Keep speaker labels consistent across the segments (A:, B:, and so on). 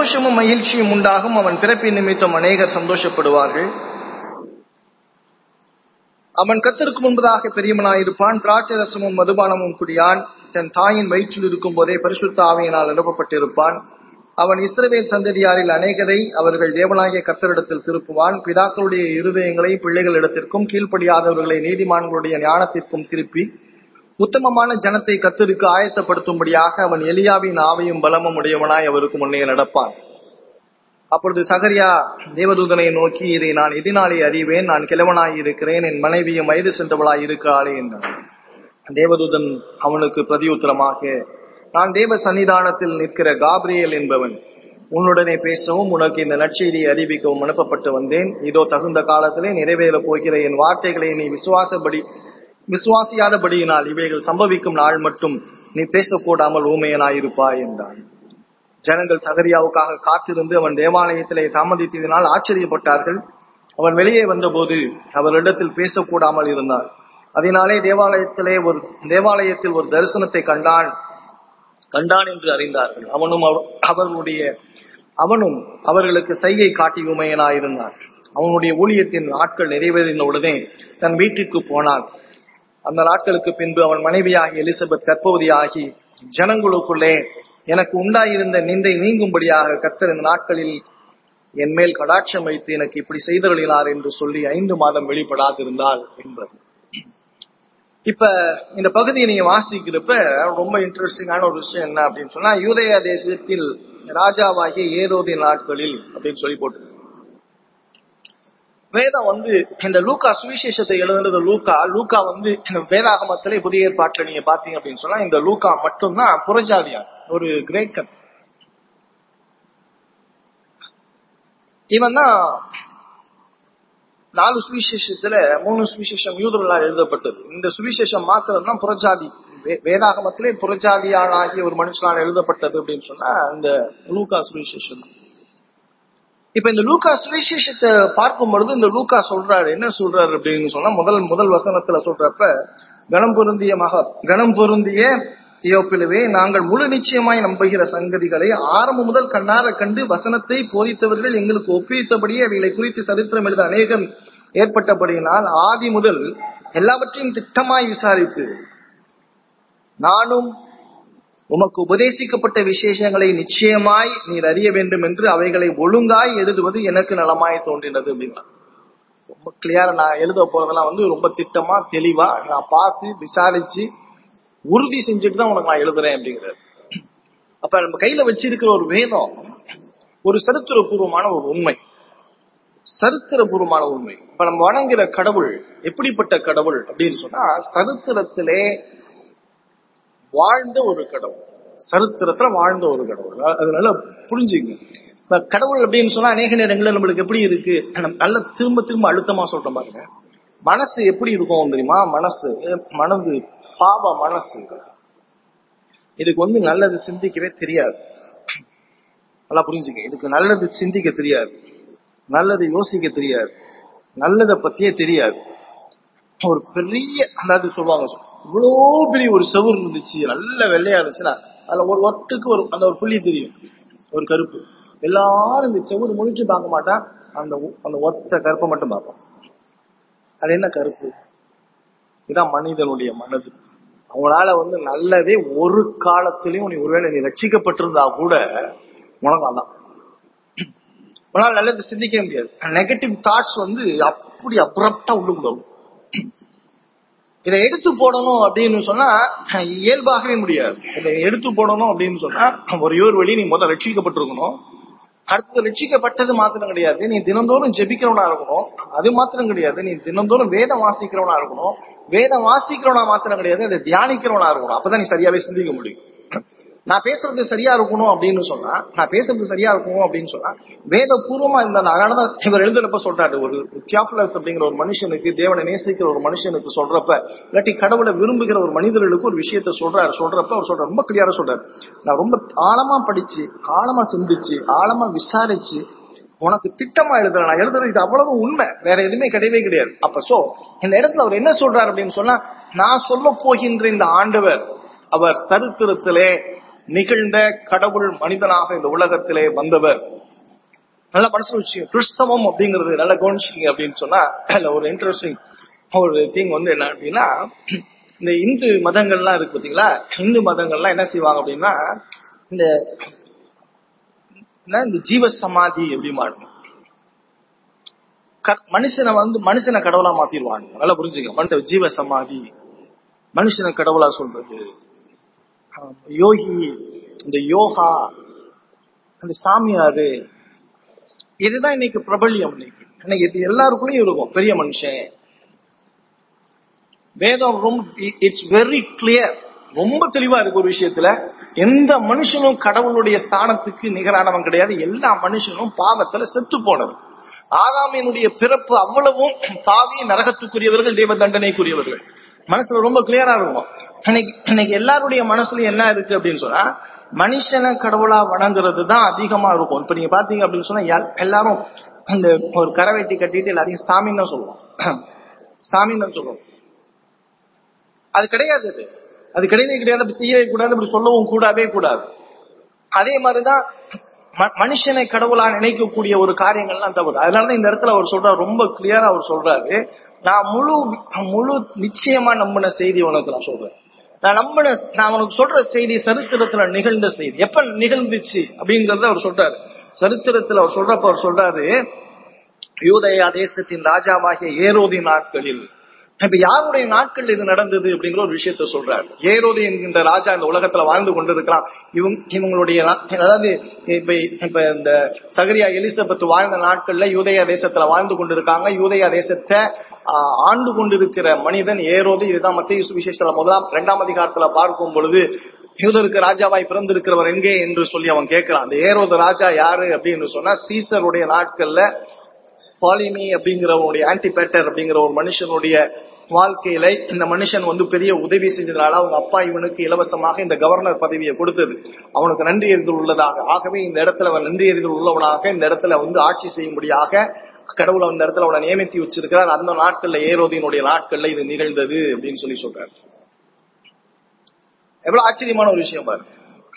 A: சந்தோஷமும் மகிழ்ச்சியும் உண்டாகும் அவன் பிறப்பின் நிமித்தம் அநேகர் சந்தோஷப்படுவார்கள் அவன் கத்திற்கு முன்பதாக பெரியவனாயிருப்பான் திராட்சை ரசமும் மதுபானமும் குடியான் தன் தாயின் வயிற்றில் இருக்கும் போதே பரிசுத்த ஆவியினால் அனுப்பப்பட்டிருப்பான் அவன் இஸ்ரவேல் சந்ததியாரில் அநேகரை அவர்கள் தேவனாகிய கத்தரிடத்தில் திருப்புவான் பிதாக்களுடைய இருதயங்களை பிள்ளைகளிடத்திற்கும் கீழ்ப்படியாதவர்களை நீதிமான்களுடைய ஞானத்திற்கும் திருப்பி உத்தமமான ஜனத்தை கத்தருக்கு ஆயத்தப்படுத்தும்படியாக அவன் எலியாவின் ஆவையும் பலமும் உடையவனாய் அவருக்கு முன்னே நடப்பான் அப்பொழுது சகரியா தேவதூதனை நோக்கி இதை நான் எதினாலே அறிவேன் நான் கிழவனாய் இருக்கிறேன் என் மனைவியும் வயது சென்றவளாய் இருக்கிறாளே என்றான் தேவதூதன் அவனுக்கு பிரதியுத்தரமாக நான் தேவ சன்னிதானத்தில் நிற்கிற காப்ரியேல் என்பவன் உன்னுடனே பேசவும் உனக்கு இந்த நற்செய்தியை அறிவிக்கவும் அனுப்பப்பட்டு வந்தேன் இதோ தகுந்த காலத்திலே நிறைவேறப் போகிற என் வார்த்தைகளை நீ விசுவாசப்படி விசுவாசியாதபடியினால் இவைகள் சம்பவிக்கும் நாள் மட்டும் நீ பேசக்கூடாமல் ஊமையனாயிருப்பாய் என்றான் ஜனங்கள் சகரியாவுக்காக காத்திருந்து அவன் தேவாலயத்திலே தாமதித்ததினால் ஆச்சரியப்பட்டார்கள் அவன் வெளியே வந்தபோது அவரிடத்தில் பேசக்கூடாமல் இருந்தார் அதனாலே தேவாலயத்திலே ஒரு தேவாலயத்தில் ஒரு தரிசனத்தை கண்டான் கண்டான் என்று அறிந்தார்கள் அவனும் அவ- அவர்களுடைய அவனும் அவர்களுக்கு சைகை காட்டி உமையனாயிருந்தான் அவனுடைய ஊழியத்தின் நாட்கள் நிறைவேறின உடனே தன் வீட்டிற்கு போனான் அந்த நாட்களுக்கு பின்பு அவன் மனைவியாகி எலிசபெத் கர்ப்பவதியாகி ஜனங்களுக்குள்ளே எனக்கு உண்டாயிருந்த நிந்தை நீங்கும்படியாக கத்தர் இந்த நாட்களில் என் மேல் கடாட்சம் வைத்து எனக்கு இப்படி செய்தருளினார் என்று சொல்லி ஐந்து மாதம் வெளிப்படாதிருந்தாள் என்பது இப்ப இந்த பகுதியை நீங்க வாசிக்கிறப்ப ரொம்ப இன்ட்ரெஸ்டிங்கான ஒரு விஷயம் என்ன அப்படின்னு சொன்னா யூதயா தேசத்தில் ராஜாவாகிய ஏரோதின் நாட்களில் அப்படின்னு சொல்லி போட்டு வேதம் வந்து இந்த லூக்கா சுவிசேஷத்தை எழுதுனது லூக்கா லூக்கா வந்து இந்த வேதாகமத்திலே புதிய ஏற்பாட்டுல நீங்க பாத்தீங்க அப்படின்னு சொன்னா இந்த லூக்கா மட்டும்தான் புறஜாதியார் ஒரு கிரேக்கன் இவன் தான் நாலு சுவிசேஷத்துல மூணு சுவிசேஷம் யூதர்களால் எழுதப்பட்டது இந்த சுவிசேஷம் மாத்திரம் தான் புறஜாதி வே- வேதாகமத்திலே புறஜாதியானாகிய ஒரு மனுஷனால் எழுதப்பட்டது அப்படின்னு சொன்னா இந்த லூக்கா சுவிசேஷம் தான். இப்ப இந்த லூக்கா சுவிசேஷத்தை பார்க்கும் பொழுது இந்த லூக்கா சொல்றாரு என்ன சொல்றாரு அப்படின்னு சொன்னா முதல் முதல் வசனத்துல சொல்றப்ப கணம் பொருந்திய மக கணம் பொருந்திய தியோப்பிலுவே நாங்கள் முழு நிச்சயமாய் நம்புகிற சங்கதிகளை ஆரம்பம் முதல் கண்ணார கண்டு வசனத்தை போதித்தவர்கள் எங்களுக்கு ஒப்புவித்தபடியே அவைகளை குறித்து சரித்திரம் எழுத அநேகம் ஏற்பட்டபடியினால் ஆதி முதல் எல்லாவற்றையும் திட்டமாய் விசாரித்து நானும் உமக்கு உபதேசிக்கப்பட்ட விசேஷங்களை நிச்சயமாய் நீர் அறிய வேண்டும் என்று அவைகளை ஒழுங்காய் எழுதுவது எனக்கு நலமாய் தோன்றினது அப்படின்னா ரொம்ப கிளியரா நான் எழுத போறதெல்லாம் வந்து ரொம்ப திட்டமா தெளிவா நான் பார்த்து விசாரிச்சு உறுதி செஞ்சுட்டு தான் உனக்கு நான் எழுதுறேன் அப்படிங்கிறார் அப்ப நம்ம கையில வச்சிருக்கிற ஒரு வேதம் ஒரு சரித்திரபூர்வமான ஒரு உண்மை சரித்திரபூர்வமான உண்மை இப்ப நம்ம வணங்குற கடவுள் எப்படிப்பட்ட கடவுள் அப்படின்னு சொன்னா சரித்திரத்திலே வாழ்ந்த ஒரு கடவுள் சரித்திரத்துல வாழ்ந்த ஒரு கடவுள் அ- அதனால புரிஞ்சுங்க இப்ப கடவுள் அப்படின்னு சொன்னா அநேக நேரங்கள்ல நம்மளுக்கு எப்படி இருக்கு நம்ம நல்ல திரும்ப திரும்ப அழுத்தமா சொல்ற பாருங்க மனசு எப்படி இருக்கும் தெரியுமா மனசு மனது பாவ மனசு இதுக்கு வந்து நல்லது சிந்திக்கவே தெரியாது நல்லா புரிஞ்சுக்க இதுக்கு நல்லது சிந்திக்க தெரியாது நல்லது யோசிக்க தெரியாது நல்லதை பத்தியே தெரியாது ஒரு பெரிய அதாவது சொல்லுவாங்க இவ்வளோ பெரிய ஒரு செவுர் இருந்துச்சு நல்ல வெள்ளையா இருந்துச்சுன்னா அதுல ஒரு ஒட்டுக்கு ஒரு அந்த ஒரு புள்ளி தெரியும் ஒரு கருப்பு எல்லாரும் இந்த செவுரு முடிச்சு பார்க்க மாட்டா அந்த ஒ- அந்த ஒத்த கருப்பை மட்டும் பார்ப்போம் அது என்ன கருப்பு இதான் மனிதனுடைய மனது அவங்களால வந்து நல்லதே ஒரு காலத்திலயும் நீ ஒருவேளை நீ ரட்சிக்கப்பட்டிருந்தா கூட உனக்கு அதான் உன்னால நல்லது சிந்திக்க முடியாது நெகட்டிவ் தாட்ஸ் வந்து அப்படி அப்ரப்டா உள்ளுக்குள்ள வரும். இதை எடுத்து போடணும் அப்படின்னு சொன்னா இயல்பாகவே முடியாது இதை எடுத்து போடணும் அப்படின்னு சொன்னா ஒரு யோர் வழி நீ முதல் ரட்சிக்கப்பட்டிருக்கணும் அடுத்து ரட்சிக்கப்பட்டது மாத்திரம் கிடையாது நீ தினந்தோறும் ஜெபிக்கிறவனா இருக்கணும் அது மாத்திரம் கிடையாது நீ தினந்தோறும் வேதம் வாசிக்கிறவனா இருக்கணும் வேதம் வாசிக்கிறவனா மாத்திரம் கிடையாது அதை தியானிக்கிறவனா இருக்கணும் அப்பதான் நீ சரியாவே சிந்திக்க முடியும் நான் பேசுறது சரியா இருக்கணும் அப்படின்னு சொன்னா நான் பேசுறது சரியா இருக்கணும் அப்படின்னு சொன்னா வேத பூர்வமா இருந்த அதனாலதான் இவர் எழுதுறப்ப சொல்றாரு ஒரு தியாபுலஸ் அப்படிங்கிற ஒரு மனுஷனுக்கு தேவனை நேசிக்கிற ஒரு மனுஷனுக்கு சொல்றப்ப இல்லாட்டி கடவுளை விரும்புகிற ஒரு மனிதர்களுக்கு ஒரு விஷயத்த சொல்றாரு சொல்றப்ப அவர் சொல்ற ரொம்ப கிளியரா சொல்றாரு நான் ரொம்ப ஆழமா படிச்சு ஆழமா சிந்திச்சு ஆழமா விசாரிச்சு உனக்கு திட்டமா எழுதுறேன் நான் எழுதுறது இது அவ்வளவு உண்மை வேற எதுவுமே கிடையவே கிடையாது அப்ப சோ இந்த இடத்துல அவர் என்ன சொல்றாரு அப்படின்னு சொன்னா நான் சொல்ல போகின்ற இந்த ஆண்டவர் அவர் சரித்திரத்திலே நிகழ்ந்த கடவுள் மனிதனாக இந்த உலகத்திலே வந்தவர் நல்ல மனசுல வச்சு கிறிஸ்தவம் அப்படிங்கிறது நல்ல கவனிச்சிங்க அப்படின்னு சொன்னா அதுல ஒரு இன்ட்ரெஸ்டிங் ஒரு திங் வந்து என்ன அப்படின்னா இந்த இந்து மதங்கள்லாம் இருக்கு பாத்தீங்களா இந்து மதங்கள்லாம் என்ன செய்வாங்க அப்படின்னா இந்த என்ன இந்த ஜீவ சமாதி எப்படி மாட்டணும் மனுஷனை வந்து மனுஷனை கடவுளா மாத்திடுவாங்க நல்லா புரிஞ்சுக்க மனுஷ ஜீவ சமாதி மனுஷனை கடவுளா சொல்றது யோகி இந்த யோகா அந்த சாமியாரு இதுதான் இன்னைக்கு பிரபல்யம் இன்னைக்கு இன்னைக்கு இது எல்லாருக்குள்ளயும் இருக்கும் பெரிய மனுஷன் வேதம் ரொம்ப இட்ஸ் வெரி கிளியர் ரொம்ப தெளிவா இருக்கு ஒரு விஷயத்துல எந்த மனுஷனும் கடவுளுடைய ஸ்தானத்துக்கு நிகரானவன் கிடையாது எல்லா மனுஷனும் பாவத்துல செத்து போனது ஆதாமியனுடைய பிறப்பு அவ்வளவும் பாவி நரகத்துக்குரியவர்கள் தேவ தண்டனைக்குரியவர்கள் மனசுல ரொம்ப கிளியரா இருக்கும் இன்னைக்கு இன்னைக்கு எல்லாருடைய மனசுல என்ன இருக்கு அப்படின்னு சொன்னா மனுஷனை கடவுளா வணங்குறது தான் அதிகமா இருக்கும் இப்ப நீங்க பாத்தீங்க அப்படின்னு சொன்னா எல்லாரும் அந்த ஒரு கரவேட்டி கட்டிட்டு எல்லாரையும் சாமின்னு தான் சொல்லுவோம் சாமின்னு தான் சொல்லுவோம் அது கிடையாது அது அது கிடையவே கிடையாது அப்படி செய்யவே கூடாது அப்படி சொல்லவும் கூடவே கூடாது அதே மாதிரிதான் மனுஷனை கடவுளா நினைக்கக்கூடிய ஒரு காரியங்கள்லாம் தவறு அதனாலதான் இந்த இடத்துல அவர் சொல்றாரு ரொம்ப கிளியரா அவர் சொல்றாரு நான் முழு முழு நிச்சயமா நம்பின செய்தி உனக்கு நான் சொல்றேன் நான் நம்பின நான் உனக்கு சொல்ற செய்தி சரித்திரத்துல நிகழ்ந்த செய்தி எப்ப நிகழ்ந்துச்சு அப்படிங்கறத அவர் சொல்றாரு சரித்திரத்துல அவர் சொல்றப்ப அவர் சொல்றாரு யூதயா தேசத்தின் ராஜாவாகிய ஏரோதி நாட்களில் இப்ப யாருடைய நாட்கள் இது நடந்தது அப்படிங்கிற ஒரு விஷயத்த சொல்றாரு ஏரோதி என்கின்ற ராஜா இந்த உலகத்துல வாழ்ந்து கொண்டிருக்கலாம் இவங்க இவங்களுடைய அதாவது இப்ப இப்ப இந்த சகரியா எலிசபெத் வாழ்ந்த நாட்கள்ல யூதயா தேசத்துல வாழ்ந்து கொண்டிருக்காங்க யூதயா தேசத்தை ஆண்டு கொண்டிருக்கிற மனிதன் ஏரோது இதுதான் மத்திய சுவிசேஷத்துல முதலாம் இரண்டாம் அதிகாரத்துல பார்க்கும் பொழுது யூதருக்கு ராஜாவாய் பிறந்திருக்கிறவர் எங்கே என்று சொல்லி அவன் கேட்கிறான் அந்த ஏரோது ராஜா யாரு அப்படின்னு சொன்னா சீசருடைய நாட்கள்ல பாலினி அப்படிங்கிறவனுடைய ஆன்டிபேட்டர் அப்படிங்கிற ஒரு மனுஷனுடைய வாழ்க்கையில இந்த மனுஷன் வந்து பெரிய உதவி செஞ்சதுனால அவங்க அப்பா இவனுக்கு இலவசமாக இந்த கவர்னர் பதவியை கொடுத்தது அவனுக்கு நன்றி எறிதல் உள்ளதாக ஆகவே இந்த இடத்துல அவன் நன்றி எறிதல் உள்ளவனாக இந்த இடத்துல வந்து ஆட்சி செய்யும்படியாக கடவுள் அந்த இடத்துல அவனை நியமித்து வச்சிருக்கிறார் அந்த நாட்கள்ல ஏரோதியினுடைய நாட்கள்ல இது நிகழ்ந்தது அப்படின்னு சொல்லி சொல்றாரு எவ்வளவு ஆச்சரியமான ஒரு விஷயம் பாரு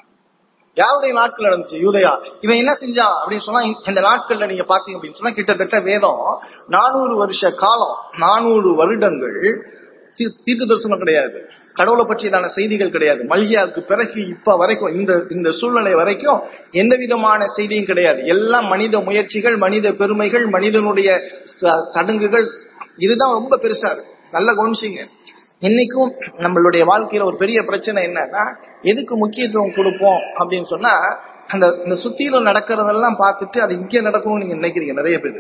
A: யாருடைய நாட்கள் நடந்துச்சு யூதயா இவன் என்ன செஞ்சான் அப்படின்னு சொன்னா இந்த நாட்கள்ல நீங்க பாத்தீங்க அப்படின்னு சொன்னா கிட்டத்தட்ட வேதம் நானூறு வருஷ காலம் நானூறு வருடங்கள் தீர்க்க தரிசனம் கிடையாது கடவுளை பற்றியதான செய்திகள் கிடையாது மல்கியாவுக்கு பிறகு இப்ப வரைக்கும் இந்த இந்த சூழ்நிலை வரைக்கும் எந்த விதமான செய்தியும் கிடையாது எல்லாம் மனித முயற்சிகள் மனித பெருமைகள் மனிதனுடைய சடங்குகள் இதுதான் ரொம்ப பெருசா இருக்கு நல்ல கவனிச்சிங்க இன்னைக்கும் நம்மளுடைய வாழ்க்கையில ஒரு பெரிய பிரச்சனை என்னன்னா எதுக்கு முக்கியத்துவம் கொடுப்போம் அப்படின்னு சொன்னா அந்த இந்த சுத்தியில நடக்கிறதெல்லாம் பார்த்துட்டு அது இங்க நடக்கணும்னு நீங்க நினைக்கிறீங்க நிறைய பேர்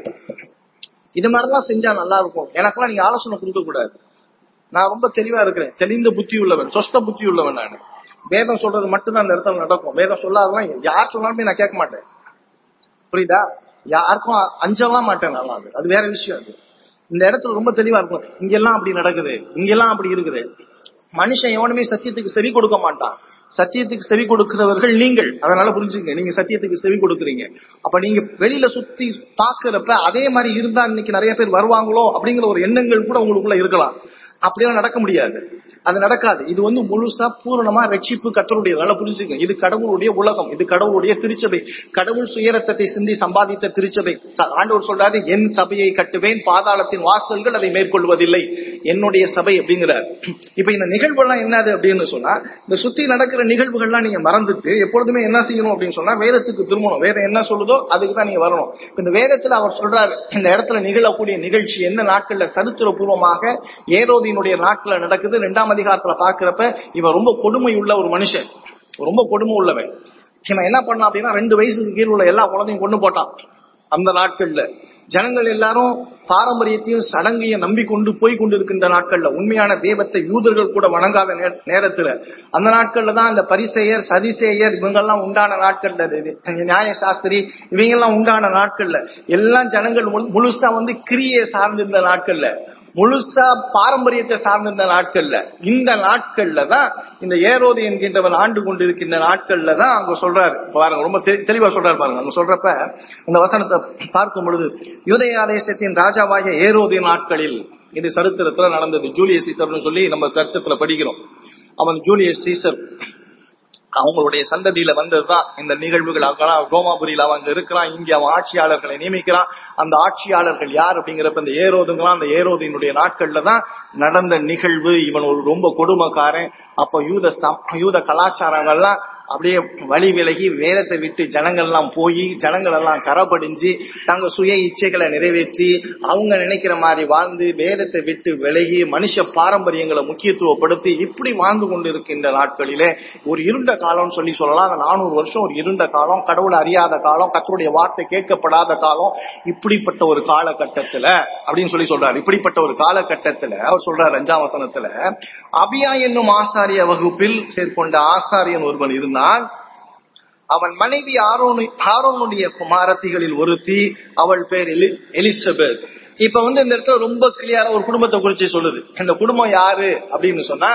A: இது மாதிரிலாம் செஞ்சா நல்லா இருக்கும் எனக்கெல்லாம் நீங்க ஆலோசனை கொடுக்க கூடாது நான் ரொம்ப தெளிவா இருக்கிறேன் தெளிந்த புத்தி உள்ளவன் சொஸ்த புத்தி உள்ளவன் நான் வேதம் சொல்றது மட்டும்தான் அந்த இடத்துல நடக்கும் வேதம் சொல்லாதெல்லாம் யார் சொன்னாலுமே நான் கேட்க மாட்டேன் புரியுதா யாருக்கும் அஞ்சலாம் மாட்டேன் நல்லா அது அது வேற விஷயம் அது இந்த இடத்துல ரொம்ப தெளிவா இருக்கும் இங்கெல்லாம் அப்படி நடக்குது இங்கெல்லாம் அப்படி இருக்குது மனுஷன் எவனுமே சத்தியத்துக்கு செவி கொடுக்க மாட்டான் சத்தியத்துக்கு செவி கொடுக்கிறவர்கள் நீங்கள் அதனால புரிஞ்சுங்க நீங்க சத்தியத்துக்கு செவி கொடுக்குறீங்க அப்ப நீங்க வெளியில சுத்தி பாக்குறப்ப அதே மாதிரி இருந்தா இன்னைக்கு நிறைய பேர் வருவாங்களோ அப்படிங்கிற ஒரு எண்ணங்கள் கூட உங்களுக்குள்ள இருக்கலாம் அப்படியெல்லாம் நடக்க முடியாது அது நடக்காது இது வந்து முழுசா பூரணமா ரட்சிப்பு கத்தருடைய நல்லா புரிஞ்சுங்க இது கடவுளுடைய உலகம் இது கடவுளுடைய திருச்சபை கடவுள் சுயரத்தத்தை சிந்தி சம்பாதித்த திருச்சபை ஆண்டவர் சொல்றாரு என் சபையை கட்டுவேன் பாதாளத்தின் வாசல்கள் அதை மேற்கொள்வதில்லை என்னுடைய சபை அப்படிங்கிறார் இப்ப இந்த நிகழ்வுலாம் என்னது அப்படின்னு சொன்னா இந்த சுத்தி நடக்கிற நிகழ்வுகள்லாம் நீங்க மறந்துட்டு எப்பொழுதுமே என்ன செய்யணும் அப்படின்னு சொன்னா வேதத்துக்கு திரும்பணும் வேதம் என்ன சொல்லுதோ அதுக்கு தான் நீங்க வரணும் இந்த வேதத்துல அவர் சொல்றாரு இந்த இடத்துல நிகழக்கூடிய நிகழ்ச்சி என்ன நாட்கள்ல சரித்திர பூர்வமாக ஏரோதியினுடைய நாட்கள்ல நடக்குது ரெண்டாம் அதிகாரத்துல பாக்குறப்ப இவன் ரொம்ப கொடுமை உள்ள ஒரு மனுஷன் ரொம்ப கொடுமை உள்ளவன் இவன் என்ன பண்ணான் அப்படின்னா ரெண்டு வயசுக்கு கீழ் உள்ள எல்லா குழந்தையும் கொண்டு போட்டான் அந்த நாட்கள்ல ஜனங்கள் எல்லாரும் பாரம்பரியத்தையும் சடங்கையும் நம்பிக்கொண்டு போய் கொண்டிருக்கின்ற நாட்கள்ல உண்மையான தெய்வத்தை யூதர்கள் கூட வணங்காத நேரத்துல அந்த நாட்கள்ல தான் இந்த பரிசெயர் சதிசேயர் இவங்கெல்லாம் உண்டான நாட்கள்ல நியாய சாஸ்திரி இவங்க எல்லாம் உண்டான நாட்கள்ல எல்லாம் ஜனங்கள் முழுசா வந்து கிரியை சார்ந்திருந்த நாட்கள்ல முழுசா பாரம்பரியத்தை சார்ந்திருந்த நாட்கள்ல இந்த நாட்கள்ல தான் இந்த ஏரோதி என்கின்றவன் ஆண்டு கொண்டிருக்கின்ற நாட்கள்ல தான் அவங்க சொல்றாரு பாருங்க ரொம்ப தெளிவா சொல்றாரு பாருங்க அவங்க சொல்றப்ப இந்த வசனத்தை பார்க்கும் பொழுது யூதயா தேசத்தின் ராஜாவாகிய ஏரோதி நாட்களில் இது சரித்திரத்துல நடந்தது ஜூலியஸ் சீசர்னு சொல்லி நம்ம சரித்திரத்துல படிக்கிறோம் அவன் ஜூலியஸ் சீசர் அவங்களுடைய சந்ததியில வந்ததுதான் இந்த நிகழ்வுகள் அவங்களாம் ரோமாபுரியில அவன் அங்க இருக்கிறான் இங்க அவன் ஆட்சியாளர்களை நியமிக்கிறான் அந்த ஆட்சியாளர்கள் யார் அப்படிங்கிறப்ப இந்த ஏரோதுங்களாம் அந்த ஏரோதினுடைய நாட்கள்ல தான் நடந்த நிகழ்வு இவன் ஒரு ரொம்ப கொடுமைக்காரன் அப்ப யூத சம்- யூத கலாச்சாரங்கள்லாம் அப்படியே வழி விலகி வேதத்தை விட்டு ஜனங்கள் எல்லாம் போய் ஜனங்கள் எல்லாம் கரப்படிஞ்சு தங்க சுய இச்சைகளை நிறைவேற்றி அவங்க நினைக்கிற மாதிரி வாழ்ந்து வேதத்தை விட்டு விலகி மனுஷ பாரம்பரியங்களை முக்கியத்துவப்படுத்தி இப்படி வாழ்ந்து கொண்டிருக்கின்ற நாட்களிலே ஒரு இருண்ட காலம்னு சொல்லி சொல்லலாம் அந்த நானூறு வருஷம் ஒரு இருண்ட காலம் கடவுளை அறியாத காலம் கத்தருடைய வார்த்தை கேட்கப்படாத காலம் இப்படிப்பட்ட ஒரு காலகட்டத்துல அப்படின்னு சொல்லி சொல்றாரு இப்படிப்பட்ட ஒரு காலகட்டத்துல அவர் சொல்றாரு அஞ்சாம் வசனத்துல அபியா என்னும் ஆசாரிய வகுப்பில் சேர்க்கொண்ட ஆசாரியன் ஒருவன் இருந்தான் அவன் மனைவி ஆரோனு ஆரோனுடைய குமாரத்திகளில் ஒருத்தி அவள் பேர் எலி எலிசபெத் இப்ப வந்து இந்த இடத்துல ரொம்ப கிளியரா ஒரு குடும்பத்தை குறிச்சு சொல்லுது இந்த குடும்பம் யாரு அப்படின்னு சொன்னா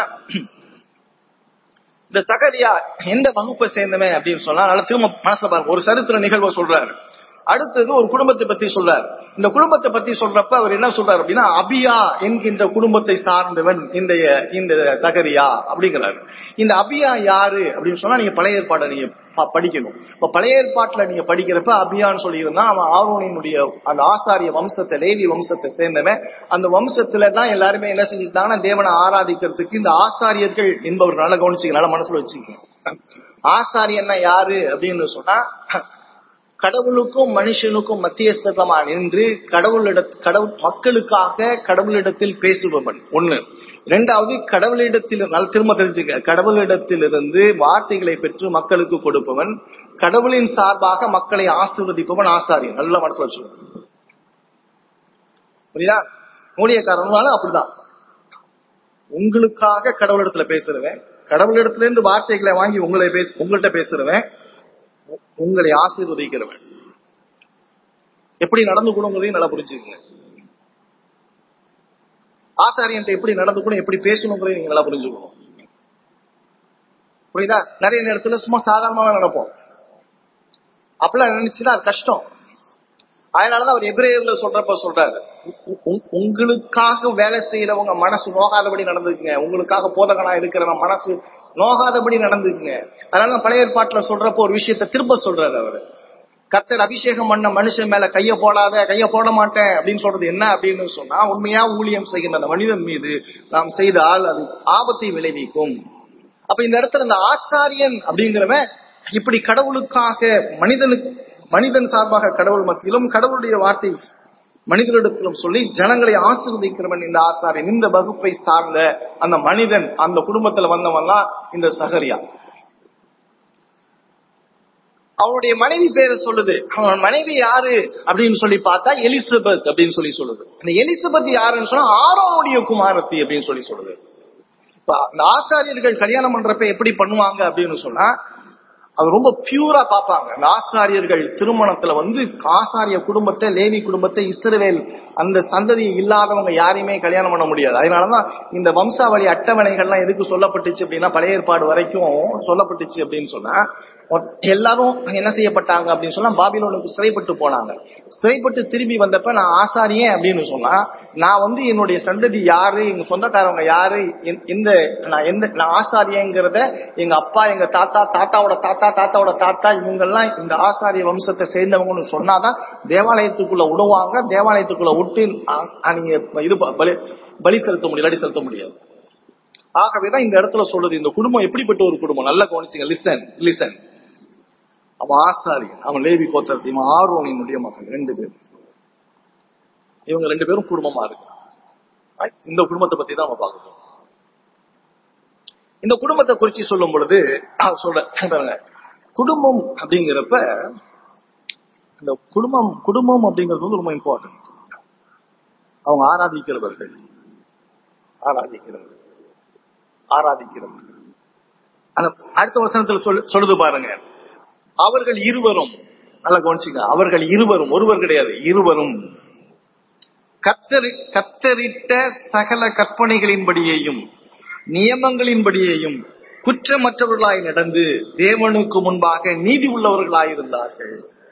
A: இந்த சகரியா எந்த வகுப்பை சேர்ந்தவன் அப்படின்னு சொன்னா நல்லா திரும்ப மனசுல பாருங்க ஒரு சரித்திர நிகழ்வை சொல்றாரு அடுத்தது ஒரு குடும்பத்தை பத்தி சொல்றாரு இந்த குடும்பத்தை பத்தி சொல்றப்ப அவர் என்ன சொல்றாரு அப்படின்னா அபியா என்கின்ற குடும்பத்தை சார்ந்தவன் இந்த இந்த சகரியா அப்படிங்கிறாரு இந்த அபியா யாரு அப்படின்னு சொன்னா நீங்க பழைய ஏற்பாடை நீங்க ப- படிக்கணும் இப்ப பழைய ஏற்பாட்டுல நீங்க படிக்கிறப்ப அபியான்னு சொல்லியிருந்தா அவன் ஆரோனினுடைய அந்த ஆசாரிய வம்சத்தை லேவி வம்சத்தை சேர்ந்தவன் அந்த வம்சத்துல தான் எல்லாருமே என்ன செஞ்சுட்டாங்கன்னா தேவனை ஆராதிக்கிறதுக்கு இந்த ஆசாரியர்கள் என்பவர் நல்லா கவனிச்சுக்க நல்லா மனசுல வச்சுக்கோங்க ஆசாரியன்னா யாரு அப்படின்னு சொன்னா கடவுளுக்கும் மனுஷனுக்கும் மத்தியஸ்தமா நின்று கடவுளிட கடவுள் மக்களுக்காக கடவுளிடத்தில் பேசுபவன் ஒண்ணு இரண்டாவது கடவுளிடத்தில் நல்ல திரும்ப தெரிஞ்சுக்க கடவுளிடத்திலிருந்து வார்த்தைகளை பெற்று மக்களுக்கு கொடுப்பவன் கடவுளின் சார்பாக மக்களை ஆசீர்வதிப்பவன் ஆசாரியன் நல்ல மனசுல வச்சுக்கணும் புரியுதா ஊழியக்காரனாலும் அப்படிதான் உங்களுக்காக கடவுளிடத்துல பேசுறவன் கடவுளிடத்துல இருந்து வார்த்தைகளை வாங்கி உங்களை பேச உங்கள்கிட்ட பேசுறவன் உ- உங்களை ஆசீர்வதிக்கிறவன் எப்படி நடந்துக்கணுங்கிறதையும் நல்லா புரிஞ்சுக்கங்க ஆசாரியன்ட்ட எப்படி நடந்துக்கணும் எப்படி பேசணுங்கிறதையும் நீங்க நல்லா புரிஞ்சுக்கணும் புரியுதா நிறைய நேரத்துல சும்மா சாதாரணமாவே நடப்போம் அப்பெல்லாம் நினைச்சுன்னா அது கஷ்டம் அதனாலதான் அவர் எபிரேயர்ல சொல்றப்ப சொல்றாரு உ- உ- உங்களுக்காக வேலை செய்யறவங்க மனசு நோகாதபடி நடந்துக்குங்க உங்களுக்காக போதகனா இருக்கிறவன் மனசு நோகாதபடி நடந்துக்குங்க அதனால பழைய ஏற்பாட்டுல சொல்றப்ப ஒரு விஷயத்த திரும்ப சொல்றாரு அவரு கர்த்தர் அபிஷேகம் பண்ண மனுஷன் மேல கைய போடாத கைய போட மாட்டேன் அப்படின்னு சொல்றது என்ன அப்படின்னு சொன்னா உண்மையா ஊழியம் செய்கின்ற அந்த மனிதன் மீது நாம் செய்தால் அது ஆபத்தை விளைவிக்கும் அப்ப இந்த இடத்துல இந்த ஆசாரியன் அப்படிங்கிறவன் இப்படி கடவுளுக்காக மனிதனுக்கு மனிதன் சார்பாக கடவுள் மத்தியிலும் கடவுளுடைய வார்த்தை மனிதனிடத்திலும் சொல்லி ஜனங்களை ஆசீர்வதிக்கிறவன் இந்த ஆசாரியன் இந்த வகுப்பை சார்ந்த அந்த மனிதன் அந்த குடும்பத்துல வந்தவன் தான் இந்த சகரியா அவனுடைய மனைவி பேரை சொல்லுது அவன் மனைவி யாரு அப்படின்னு சொல்லி பார்த்தா எலிசபெத் அப்படின்னு சொல்லி சொல்லுது அந்த எலிசபெத் யாருன்னு சொன்னா ஆரோனுடைய குமாரத்தி அப்படின்னு சொல்லி சொல்லுது இப்ப அந்த ஆசாரியர்கள் கல்யாணம் பண்றப்ப எப்படி பண்ணுவாங்க அப்படின்னு சொன்னா அது ரொம்ப பியூரா பார்ப்பாங்க அந்த ஆசாரியர்கள் திருமணத்துல வந்து ஆசாரிய குடும்பத்தை லேவி குடும்பத்தை இஸ்ரவேல் அந்த சந்ததி இல்லாதவங்க யாரையுமே கல்யாணம் பண்ண முடியாது அதனாலதான் இந்த வம்சாவளி அட்டவணைகள்லாம் எதுக்கு சொல்லப்பட்டுச்சு அப்படின்னா பழைய ஏற்பாடு வரைக்கும் சொல்லப்பட்டுச்சு அப்படின்னு சொன்னா மொத்- எல்லாரும் என்ன செய்யப்பட்டாங்க அப்படின்னு சொன்னா பாபிலோனுக்கு சிறைப்பட்டு போனாங்க சிறைப்பட்டு திரும்பி வந்தப்ப நான் ஆசாரியன் அப்படின்னு சொன்னா நான் வந்து என்னுடைய சந்ததி யாரு எங்க சொந்தக்காரவங்க யாரு என்- எந்த நான் எந்த நான் ஆசாரியங்கிறத எங்க அப்பா எங்க தாத்தா தாத்தாவோட தாத்தா தாத்தாவோட தாத்தா இவங்கெல்லாம் இந்த ஆசாரிய வம்சத்தை சேர்ந்தவங்கன்னு சொன்னாதான் தேவாலயத்துக்குள்ள விடுவாங்க தேவாலயத்துக்குள்ள விட்டு அ- அ- நீங்க இது ப- பலி பலி செலுத்த முடியாது அடி செலுத்த முடியாது ஆகவேதான் இந்த இடத்துல சொல்றது இந்த குடும்பம் எப்படிப்பட்ட ஒரு குடும்பம் நல்லா கவனிச்சுங்க லிசன் லிசன் அவன் ஆசாரியன் அவன் லேவி கோத்திரத்தை இவன் ஆர்வனினுடைய மகன் ரெண்டு பேர் இவங்க ரெண்டு பேரும் குடும்பமா இருக்கு Right? இந்த குடும்பத்தை பத்தி தான் நம்ம பார்க்க போறோம் இந்த குடும்பத்தை குறிச்சு சொல்லும் பொழுது நான் சொல்றேன் பாருங்க குடும்பம் அப்படிங்கிறப்ப இந்த குடும்பம் குடும்பம் அப்படிங்கிறது வந்து ரொம்ப இம்பார்ட்டன்ட் அவங்க ஆராதிக்கிறவர்கள் ஆராதிக்கிறவர்கள் ஆராதிக்கிறவர்கள் அந்த அடுத்த வசனத்துல சொல்லு- சொல்லுது பாருங்க அவர்கள் இருவரும் நல்லா கவனிச்சுங்க அவர்கள் இருவரும் ஒருவர் கிடையாது இருவரும் கத்தரி கத்தரிட்ட சகல கற்பனைகளின்படியேயும் நியமங்களின்படியேயும் குற்றமற்றவர்களாய் நடந்து தேவனுக்கு முன்பாக நீதி உள்ளவர்களாய் இருந்தார்கள்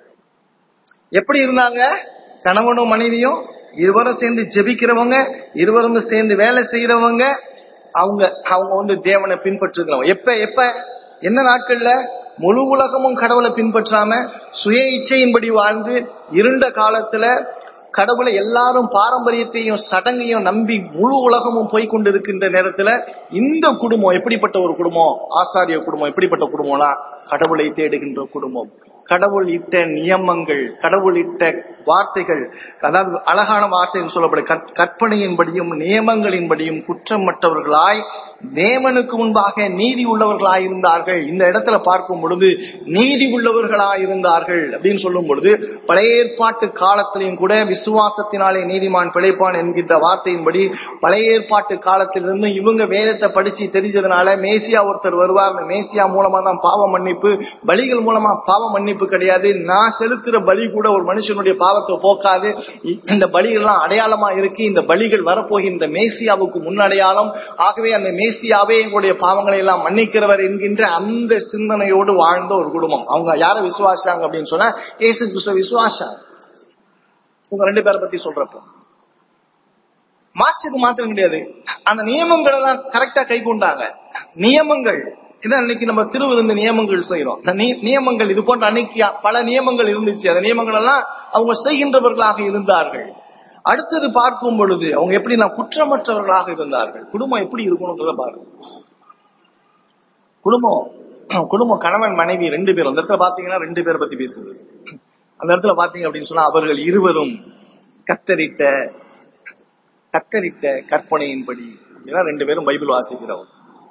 A: எப்படி இருந்தாங்க கணவனும் மனைவியும் இருவரும் சேர்ந்து ஜெபிக்கிறவங்க இருவரும் சேர்ந்து வேலை செய்யறவங்க அவங்க அவங்க வந்து தேவனை பின்பற்றுகிறவங்க எப்ப எப்ப என்ன நாட்கள்ல முழு உலகமும் கடவுளை பின்பற்றாம சுய இச்சையின்படி வாழ்ந்து இருண்ட காலத்துல கடவுளை எல்லாரும் பாரம்பரியத்தையும் சடங்கையும் நம்பி முழு உலகமும் போய் கொண்டிருக்கின்ற நேரத்துல இந்த குடும்பம் எப்படிப்பட்ட ஒரு குடும்பம் ஆசாரிய குடும்பம் எப்படிப்பட்ட குடும்பம்னா கடவுளை தேடுகின்ற குடும்பம் கடவுள் இட்ட நியமங்கள் கடவுள் இட்ட வார்த்தைகள் அதாவது அழகான வார்த்தைகள் சொல்லப்படும் கற்- கற்பனையின்படியும் நியமங்களின்படியும் குற்றமற்றவர்களாய் தேவனுக்கு முன்பாக நீதி உள்ளவர்களாய் இருந்தார்கள் இந்த இடத்துல பார்க்கும் பொழுது நீதி உள்ளவர்களாய் இருந்தார்கள் அப்படின்னு சொல்லும் பொழுது பழைய ஏற்பாட்டு காலத்திலையும் கூட விசுவாசத்தினாலே நீதிமான் பிழைப்பான் என்கின்ற வார்த்தையின்படி பழைய ஏற்பாட்டு காலத்திலிருந்து இவங்க வேதத்தை படிச்சு தெரிஞ்சதுனால மேசியா ஒருத்தர் வருவார் அந்த மேசியா மூலமா தான் பாவ மன்னிப்பு பலிகள் மூலமா பாவ மன்னிப்பு கிடையாது நான் செலுத்துற பலி கூட ஒரு மனுஷனுடைய பாவத்தை போக்காது இ- இந்த பலிகள்லாம் அடையாளமா இருக்கு இந்த பலிகள் வரப்போகின்ற மேசியாவுக்கு முன்னடையாளம் ஆகவே அந்த மேசியாவே எங்களுடைய பாவங்களை எல்லாம் மன்னிக்கிறவர் என்கின்ற அந்த சிந்தனையோடு வாழ்ந்த ஒரு குடும்பம் அவங்க யாரை விசுவாசாங்க அப்படின்னு சொன்னா ஏசு கிறிஸ்துவ விசுவாசாங்க உங்க ரெண்டு பேரை பத்தி சொல்றப்போ மாஸ்டருக்கு மாத்திரம் கிடையாது அந்த நியமங்கள் எல்லாம் கரெக்டா கை கொண்டாங்க நியமங்கள் இதான் அன்னைக்கு நம்ம திருவிருந்து நியமங்கள் செய்யறோம் அந்த நி- நியமங்கள் இது போன்ற அன்னைக்கு பல நியமங்கள் இருந்துச்சு அந்த நியமங்கள் எல்லாம் அவங்க செய்கின்றவர்களாக இருந்தார்கள் அடுத்தது பார்க்கும் பொழுது அவங்க எப்படி நான் குற்றமற்றவர்களாக இருந்தார்கள் குடும்பம் எப்படி இருக்கணும்ன்றத பாருங்க குடும்பம் குடும்பம் கணவன் மனைவி ரெண்டு பேரும் அந்த இடத்துல பாத்தீங்கன்னா ரெண்டு பேரை பத்தி பேசுது அந்த இடத்துல பாத்தீங்க அப்படின்னு சொன்னா அவர்கள் இருவரும் கத்தரிட்ட கத்தரிட்ட கற்பனையின்படி அப்படின்னா ரெண்டு பேரும் பைபிள் வாசிக்கிறவங்க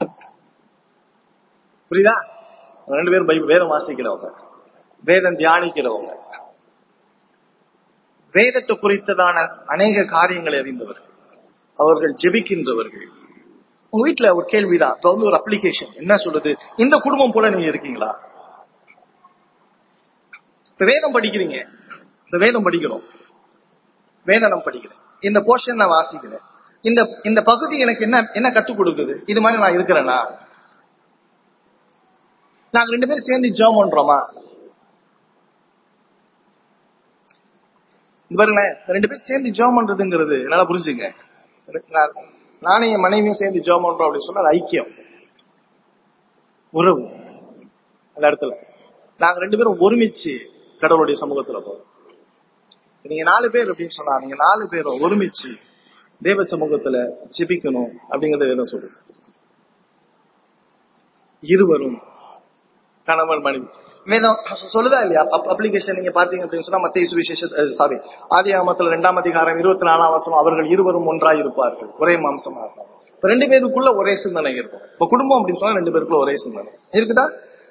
A: புரியுதா அவங்க ரெண்டு பேரும் பைபிள் வேதம் வாசிக்கிறவங்க வேதம் தியானிக்கிறவங்க வேதத்தை குறித்ததான அநேக காரியங்களை அறிந்தவர்கள் அவர்கள் ஜெபிக்கின்றவர்கள் உங்க வீட்டுல ஒரு கேள்விதான் இப்ப வந்து ஒரு அப்ளிகேஷன் என்ன சொல்லுது இந்த குடும்பம் போல நீங்க இருக்கீங்களா இப்ப வேதம் படிக்கிறீங்க இந்த வேதம் படிக்கிறோம் வேதனம் படிக்கிறேன் இந்த போர்ஷன் நான் வாசிக்கிறேன் இந்த இந்த பகுதி எனக்கு என்ன என்ன கத்துக் கொடுக்குது இது மாதிரி நான் இருக்கிறேனா நாங்க ரெண்டு பேரும் சேர்ந்து ஜெபம் பண்றோமா இந்த பாருங்களேன் ரெண்டு பேரும் சேர்ந்து ஜெபம் பண்றதுங்கிறது என்னால புரிஞ்சுங்க நான் நானும் என் மனைவியும் சேர்ந்து ஜெபம் பண்றோம் அப்படின்னு சொன்னா அது ஐக்கியம் உறவு அந்த இடத்துல நாங்க ரெண்டு பேரும் ஒருமிச்சு கடவுளுடைய சமூகத்துல போறோம் நீங்க நாலு பேர் அப்படின்னு சொன்னா நீங்க நாலு பேரும் ஒருமிச்சு தேவ சமூகத்துல ஜெபிக்கணும் அப்படிங்கறத வேதம் சொல்லுது இருவரும் கணவன் மனைவி வேதம் சொல்லுதா இல்லையா அப்ளிகேஷன் நீங்க பாத்தீங்க அப்படின்னு சொன்னா மத்திய சுவிசேஷ சாரி ஆதி ஆமத்துல ரெண்டாம் அதிகாரம் இருபத்தி நாலாம் வருஷம் அவர்கள் இருவரும் ஒன்றாய் இருப்பார்கள் ஒரே மாம்சமா இருப்பாங்க இப்ப ரெண்டு பேருக்குள்ள ஒரே சிந்தனை இருக்கும் இப்ப குடும்பம் அப்படின்னு சொன்னா ரெண்டு பேருக்குள்ள ஒரே சிந்தனை இருக்குதா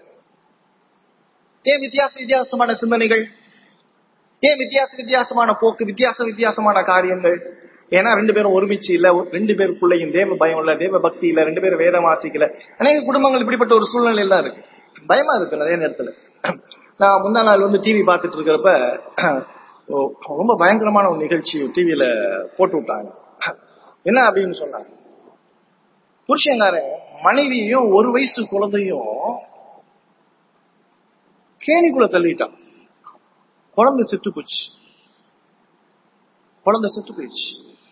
A: ஏன் வித்தியாச வித்தியாசமான சிந்தனைகள் ஏன் வித்தியாச வித்தியாசமான போக்கு வித்தியாச வித்தியாசமான காரியங்கள் ஏன்னா ரெண்டு பேரும் ஒருமிச்சு இல்ல ஒரு- ரெண்டு பேருக்குள்ளேயும் தேவ பயம் இல்ல தேவ பக்தி இல்ல ரெண்டு பேரும் வேதம் வாசிக்கல அநேக குடும்பங்கள் இப்படிப்பட்ட ஒரு சூழ்நிலை எல்லாம் இருக்கு பயமா இருக்கு நிறைய நேரத்துல நான் முந்தா நாள் வந்து டிவி பார்த்துட்டு இருக்கிறப்ப ஓ, ரொம்ப பயங்கரமான ஒரு நிகழ்ச்சி டிவியில போட்டு விட்டாங்க என்ன அப்படின்னு சொன்னாங்க புருஷங்காரன் மனைவியையும் ஒரு வயசு குழந்தையும் கேணிக்குள்ள தள்ளிட்டான் குழந்தை செத்து போச்சு குழந்தை செத்து போயிடுச்சு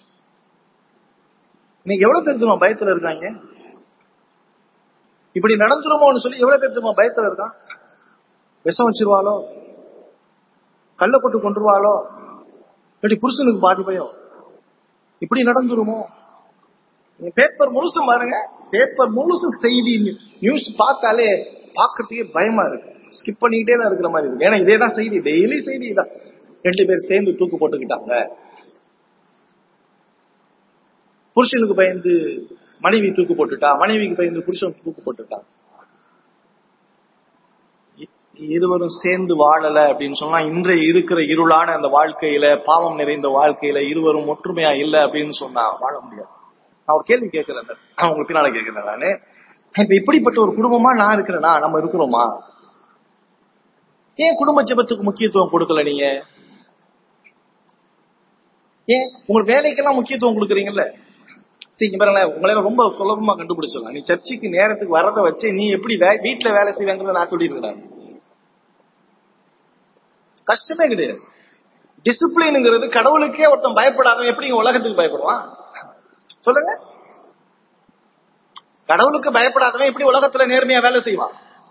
A: நீங்க எவ்வளவு பேர் தெரியுமா பயத்துல இருக்காங்க இப்படி நடந்துருமோன்னு சொல்லி எவ்வளவு பேர் தெரியுமா பயத்துல இருக்கான் விஷம் வச்சிருவாளோ கள்ள கொட்டு கொண்டுருவாளோ இல்லாட்டி புருஷனுக்கு பாதி பயம் இப்படி நடந்துருமோ நீங்க பேப்பர் முழுசும் பாருங்க பேப்பர் முழுசும் செய்தி நியூஸ் பார்த்தாலே பார்க்கறதுக்கே பயமா இருக்கு ஸ்கிப் பண்ணிக்கிட்டே தான் இருக்கிற மாதிரி இருக்கு ஏன்னா இதே தான் செய்தி டெய்லி செய்தி தான் ரெண்டு பேர் சேர்ந்து தூக்கு போட்டுக்கிட்டாங்க புருஷனுக்கு பயந்து மனைவி தூக்கு போட்டுட்டா மனைவிக்கு பயந்து புருஷன் தூக்கு போட்டுட்டா இ- இருவரும் சேர்ந்து வாழல அப்படின்னு சொன்னா இன்றைய இருக்கிற இருளான அந்த வாழ்க்கையில பாவம் நிறைந்த வாழ்க்கையில இருவரும் ஒற்றுமையா இல்ல அப்படின்னு சொன்னா வாழ முடியாது நான் ஒரு கேள்வி கேட்கிறேன் நான் உங்களுக்கு பின்னால கேட்கிறேன் நானு இப்ப இப்படிப்பட்ட ஒரு குடும்பமா நான் இருக்கிறேனா நம்ம இருக்கிறோமா ஏன் குடும்ப ஜெபத்துக்கு முக்கியத்துவம் கொடுக்கல நீங்க ஏன் உங்க வேலைக்கெல்லாம் முக்கியத்துவம் கொடுக்குறீங்கல்ல சரி இங்க பாருங்களேன் உங்களால ரொம்ப சுலபமா கண்டுபிடிச்சிடலாம் நீ சர்ச்சுக்கு நேரத்துக்கு வரதை வச்சு நீ எப்படி வே- வீட்டுல வேலை செய்வாங்கன்னு நான் சொல்லியிருக்கிறேன் கஷ்டமே கிடையாது டிசிப்ளின்ங்கிறது கடவுளுக்கே ஒருத்தன் பயப்படாதவன் எப்படி இங்க உலகத்துக்கு பயப்படுவான் சொல்லுங்க கடவுளுக்கு பயப்படாதவன் எப்படி உலகத்துல நேர்மையா வேலை செய்வான்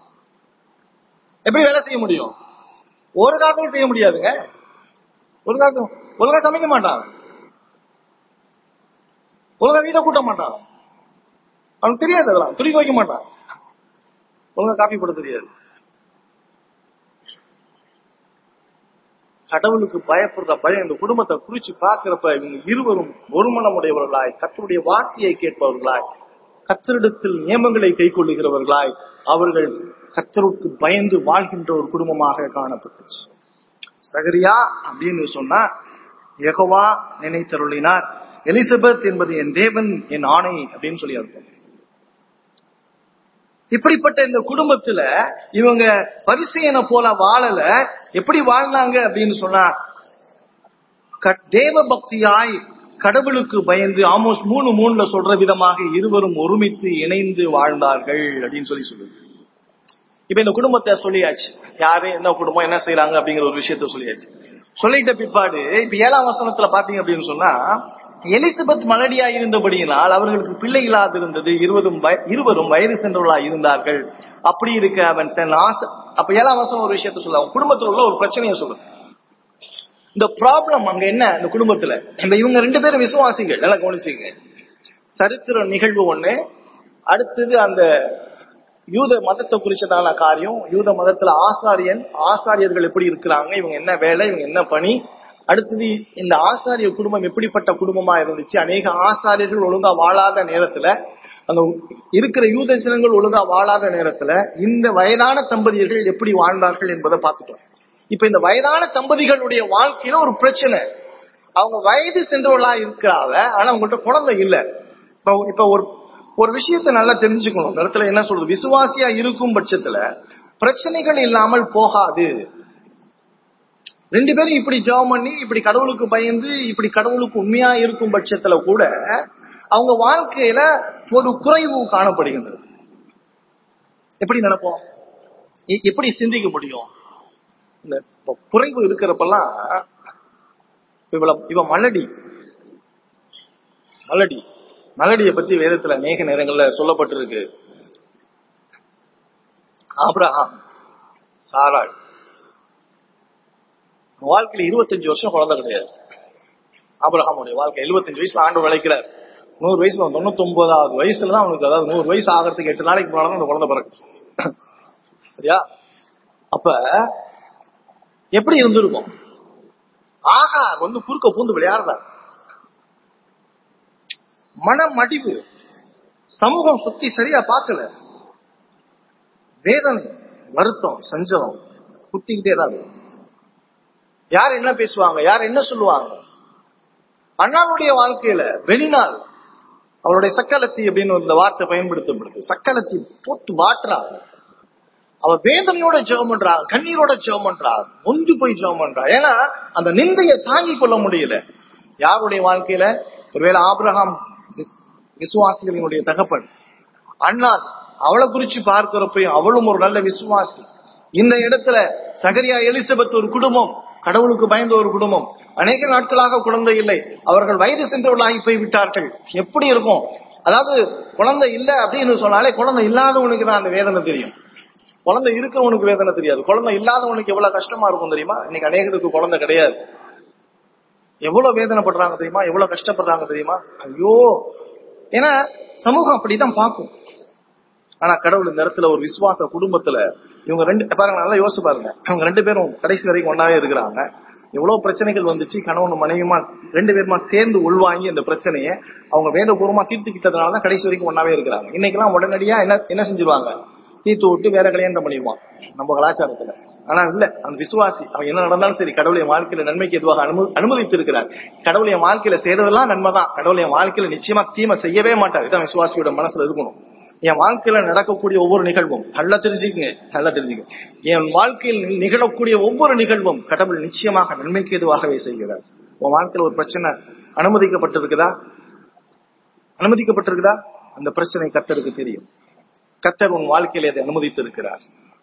A: எப்படி வேலை செய்ய முடியும் ஒரு காலத்தையும் செய்ய முடியாதுங்க ஒரு காலத்தையும் ஒழுங்கா சமைக்க மாட்டான் ஒழுங்கா வீட்டை கூட்ட மாட்டான் அவனுக்கு தெரியாது அதெல்லாம் துணி வைக்க மாட்டான் ஒழுங்கா காப்பி போட தெரியாது கடவுளுக்கு பயப்படுற பயம் இந்த குடும்பத்தை குறிச்சு பார்க்கிறப்ப இவங்க இருவரும் ஒரு மனமுடையவர்களாய் கத்தருடைய வார்த்தையை கேட்பவர்களாய் கத்தரிடத்தில் நியமங்களை கை கொள்ளுகிறவர்களாய் அவர்கள் கத்தருக்கு பயந்து வாழ்கின்ற ஒரு குடும்பமாக காணப்பட்டுச்சு சகரியா அப்படின்னு சொன்னா யெகோவா நினைத்தருளினார் எலிசபெத் என்பது என் தேவன் என் ஆணை அப்படின்னு சொல்லி அர்த்தம் இப்படிப்பட்ட இந்த குடும்பத்துல இவங்க பரிசையனை போல வாழல எப்படி வாழ்ந்தாங்க அப்படின்னு சொன்னா க- தேவ பக்தியாய் கடவுளுக்கு பயந்து ஆமோஸ் மூணு மூணுல சொல்ற விதமாக இருவரும் ஒருமித்து இணைந்து வாழ்ந்தார்கள் அப்படின்னு சொல்லி சொல்லுது இப்ப இந்த குடும்பத்தை சொல்லியாச்சு யாரு என்ன குடும்பம் என்ன செய்யறாங்க அப்படிங்கிற ஒரு விஷயத்த சொல்லியாச்சு சொல்லிட்ட பிற்பாடு இப்ப ஏழாம் வசனத்துல பாத்தீங்க அப்படின்னு சொன்னா எலிசபெத் மலடியா இருந்தபடியினால் அவர்களுக்கு பிள்ளை இல்லாதிருந்தது இருவரும் வய- இருவரும் வயது சென்றவர்களாய் இருந்தார்கள் அப்படி இருக்க அவன் தன் ஆசை அப்ப ஏழாம் வசனம் ஒரு விஷயத்த சொல்ல அவன் குடும்பத்துல உள்ள ஒரு பிரச்சனையை சொல்லு இந்த ப்ராப்ளம் அங்க என்ன இந்த குடும்பத்துல இந்த இவங்க ரெண்டு பேரும் விசுவாசிகள் நல்லா கவனிச்சுங்க சரித்திர நிகழ்வு ஒண்ணு அடுத்தது அந்த யூத மதத்தை குறிச்சதான காரியம் யூத மதத்துல ஆசாரியன் ஆசாரியர்கள் எப்படி இருக்கிறாங்க இவங்க என்ன வேலை இவங்க என்ன பணி அடுத்தது இந்த ஆசாரிய குடும்பம் எப்படிப்பட்ட குடும்பமா இருந்துச்சு அநேக ஆசாரியர்கள் ஒழுங்கா வாழாத நேரத்துல அங்க இருக்கிற யூத ஜனங்கள் ஒழுங்கா வாழாத நேரத்துல இந்த வயதான தம்பதியர்கள் எப்படி வாழ்ந்தார்கள் என்பதை பார்த்துட்டோம் இப்ப இந்த வயதான தம்பதிகளுடைய வாழ்க்கையில ஒரு பிரச்சனை அவங்க வயது சென்றவர்களா இருக்கிறாவ ஆனா அவங்கள்ட்ட குழந்தை இல்ல இப்ப இப்ப ஒரு ஒரு விஷயத்தை நல்லா தெரிஞ்சுக்கணும் இந்த இடத்துல என்ன சொல்றது விசுவாசியா இருக்கும் பட்சத்துல பிரச்சனைகள் இல்லாமல் போகாது ரெண்டு பேரும் இப்படி ஜெபம் பண்ணி இப்படி கடவுளுக்கு பயந்து இப்படி கடவுளுக்கு உண்மையா இருக்கும் பட்சத்துல கூட அவங்க வாழ்க்கையில ஒரு குறைவு காணப்படுகின்றது எப்படி நினைப்போம் எ- எப்படி சிந்திக்க முடியும் இந்த இப்ப குறைவு இருக்கிறப்பெல்லாம் இவள இவ மலடி மலடி மலடியை பத்தி வேதத்துல அநேக நேரங்கள்ல சொல்லப்பட்டிருக்கு ஆபிரகாம் சாராள் வாழ்க்கையில இருபத்தஞ்சு வருஷம் குழந்தை கிடையாது ஆபிரகாமுடைய வாழ்க்கை 75 வயசுல ஆண்டு விளைக்கிறார் நூறு வயசுல தொண்ணூத்தி ஒன்பதாவது வயசுல தான் அவனுக்கு அதாவது நூறு வயசு ஆகிறதுக்கு எட்டு நாளைக்கு முன்னாடி தான் அந்த குழந்தை பிறகு சரியா அப்ப எப்படி இருந்திருக்கும் ஆகார் வந்து குறுக்க பூந்து விளையாடுறார் மனமடிவு சமூகம் சுத்தி சரியா பார்க்கல வேதனை வருத்தம் சஞ்சலம் குத்திக்கிட்டே தான் இருக்கு. யார் என்ன பேசுவாங்க யார் என்ன சொல்லுவாங்க அண்ணாவுடைய வாழ்க்கையில வெளிநாள் அவளுடைய சக்கலத்தி அப்படின்னு இந்த வார்த்தை பயன்படுத்தப்படுது சக்கலத்தி போட்டு வாட்டுறாங்க அவ வேதனையோட ஜெபம் பண்றா கண்ணீரோட ஜெபம் பண்றா ஒன்று போய் ஜெபம் பண்றா ஏன்னா அந்த நிந்தையை தாங்கிக் கொள்ள முடியல யாருடைய வாழ்க்கையில ஒருவேளை ஆபிரகாம் வி- விசுவாசிகளினுடைய தகப்பன் அண்ணா அவளை குறிச்சு பார்க்கிறப்ப அவளும் ஒரு நல்ல விசுவாசி இந்த இடத்துல சகரியா எலிசபெத் ஒரு குடும்பம் கடவுளுக்கு பயந்த ஒரு குடும்பம் அநேக நாட்களாக குழந்தை இல்லை அவர்கள் வயது சென்றவர்களாகி போய் விட்டார்கள் எப்படி இருக்கும் அதாவது குழந்தை இல்ல அப்படின்னு சொன்னாலே குழந்தை இல்லாதவனுக்கு தான் அந்த வேதனை தெரியும் குழந்தை இருக்கிறவனுக்கு வேதனை தெரியாது குழந்தை இல்லாதவனுக்கு எவ்வளவு கஷ்டமா இருக்கும் தெரியுமா இன்னைக்கு அநேகருக்கு குழந்தை கிடையாது எவ்வளவு வேதனைப்படுறாங்க தெரியுமா எவ்வளவு கஷ்டப்படுறாங்க தெரியுமா ஐயோ ஏன்னா சமூகம் அப்படிதான் பார்க்கும் ஆனா கடவுள் இந்த இடத்துல ஒரு விசுவாச குடும்பத்துல இவங்க ரெண்டு பாருங்க நல்லா யோசிச்சு பாருங்க அவங்க ரெண்டு பேரும் கடைசி வரைக்கும் ஒன்னாவே இருக்கிறாங்க எவ்வளவு பிரச்சனைகள் வந்துச்சு கணவன் மனைவியுமா ரெண்டு பேருமா சேர்ந்து உள்வாங்கி அந்த பிரச்சனையை அவங்க வேதபூர்வமா தீர்த்துக்கிட்டதுனால தான் கடைசி வரைக்கும் ஒன்னாவே இருக்கிறாங்க இன்னைக்கெல்லாம் உடனடியா என்ன என்ன செஞ்சிருவாங்க தீர்த்து விட்டு வேற கல்யாணம் பண்ணிடுவான் நம்ம கலாச்சாரத்துல ஆனா இல்ல அந்த விசுவாசி அவன் என்ன நடந்தாலும் சரி கடவுள் என் வாழ்க்கையில நன்மைக்கு எதுவாக அனுமதி அனுமதித்து இருக்கிறார் கடவுள் என் வாழ்க்கையில செய்யறதெல்லாம் நன்மைதான் கடவுள் என் வாழ்க்கையில நிச்சயமா தீமை செய்யவே மாட்டார் இதான் விசுவாசியோட மனசுல இருக்கணும் என் வாழ்க்கையில நடக்கக்கூடிய ஒவ்வொரு நிகழ்வும் நல்லா தெரிஞ்சுக்கங்க நல்லா தெரிஞ்சுக்கங்க என் வாழ்க்கையில் நிகழக்கூடிய ஒவ்வொரு நிகழ்வும் கடவுள் நிச்சயமாக நன்மைக்கு எதுவாகவே செய்கிறார் உன் வாழ்க்கையில ஒரு பிரச்சனை அனுமதிக்கப்பட்டிருக்குதா அனுமதிக்கப்பட்டிருக்குதா அந்த பிரச்சனை கத்தருக்கு தெரியும் கத்தர் உன் வாழ்க்கையில அதை அனுமதித்து இருக்கிறார்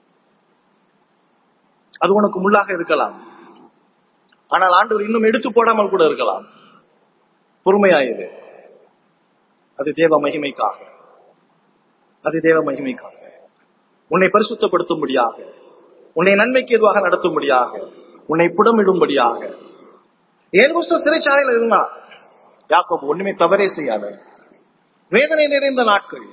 A: அது உனக்கு முள்ளாக இருக்கலாம் ஆனால் ஆண்டவர் இன்னும் எடுத்து போடாமல் கூட இருக்கலாம் பொறுமையாயிரு அது தேவ மகிமைக்காக அது தேவ மகிமைக்காக உன்னை பரிசுத்தப்படுத்தும்படியாக உன்னை நன்மைக்கு எதுவாக நடத்தும்படியாக உன்னை புடமிடும்படியாக ஏழு வருஷம் சிறைச்சாலையில் இருந்தான் யாக்கோபு ஒண்ணுமே தவறே செய்யாத வேதனை நிறைந்த நாட்கள்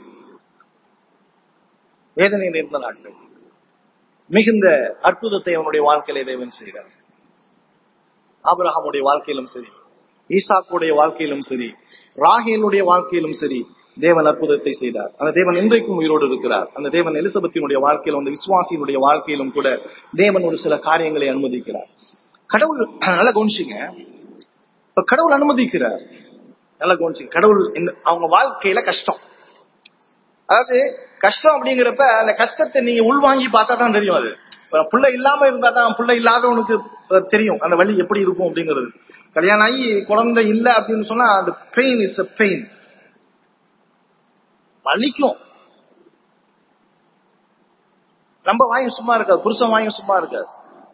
A: வேதனை நிறைந்த நாட்கள் மிகுந்த அற்புதத்தை அவனுடைய வாழ்க்கையில தேவன் செய்கிறார் ஆபிரகாமுடைய வாழ்க்கையிலும் சரி ஈசாக்குடைய வாழ்க்கையிலும் சரி ராகேலுடைய வாழ்க்கையிலும் சரி தேவன் அற்புதத்தை செய்தார் அந்த தேவன் இன்றைக்கும் உயிரோடு இருக்கிறார் அந்த தேவன் எலிசபெத்தினுடைய வாழ்க்கையிலும் அந்த விசுவாசியினுடைய வாழ்க்கையிலும் கூட தேவன் ஒரு சில காரியங்களை அனுமதிக்கிறார் கடவுள் நல்லா கவனிச்சுங்க இப்ப கடவுள் அனுமதிக்கிறார் நல்லா கவனிச்சுங்க கடவுள் இந்த அவங்க வாழ்க்கையில கஷ்டம் அதாவது கஷ்டம் அப்படிங்கிறப்ப அந்த கஷ்டத்தை நீங்க உள்வாங்கி பார்த்தா தான் தெரியும் அது இப்ப புள்ள இல்லாம இருந்தா தான் புள்ள இல்லாதவனுக்கு தெரியும் அந்த வழி எப்படி இருக்கும் அப்படிங்கிறது கல்யாணம் ஆகி குழந்தை இல்ல அப்படின்னு சொன்னா அந்த பெயின் இட்ஸ் அ பெயின் வலிக்கும் நம்ம வாயும் சும்மா இருக்காது புருஷன் வாயும் சும்மா இருக்காது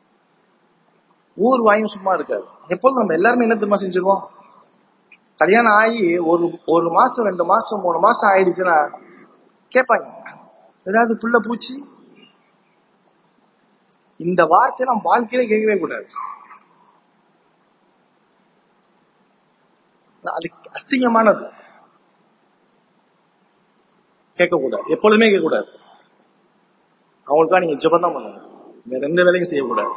A: ஊர் வாயும் சும்மா இருக்காது எப்போதும் நம்ம எல்லாருமே என்ன தெரியுமா செஞ்சிருவோம் கல்யாணம் ஆகி ஒரு ஒரு மாசம் ரெண்டு மாசம் மூணு மாசம் ஆயிடுச்சுன்னா கேட்பாங்க ஏதாவது புள்ள பூச்சி இந்த வார்த்தை நம்ம வாழ்க்கையில கேட்கவே கூடாது அது அசிங்கமானது கேட்கக்கூடாது எப்பொழுதுமே கேட்கக்கூடாது அவங்களுக்கா நீங்க ஜபம் தான் பண்ணணும் இந்த ரெண்டு வேலையும் செய்யக்கூடாது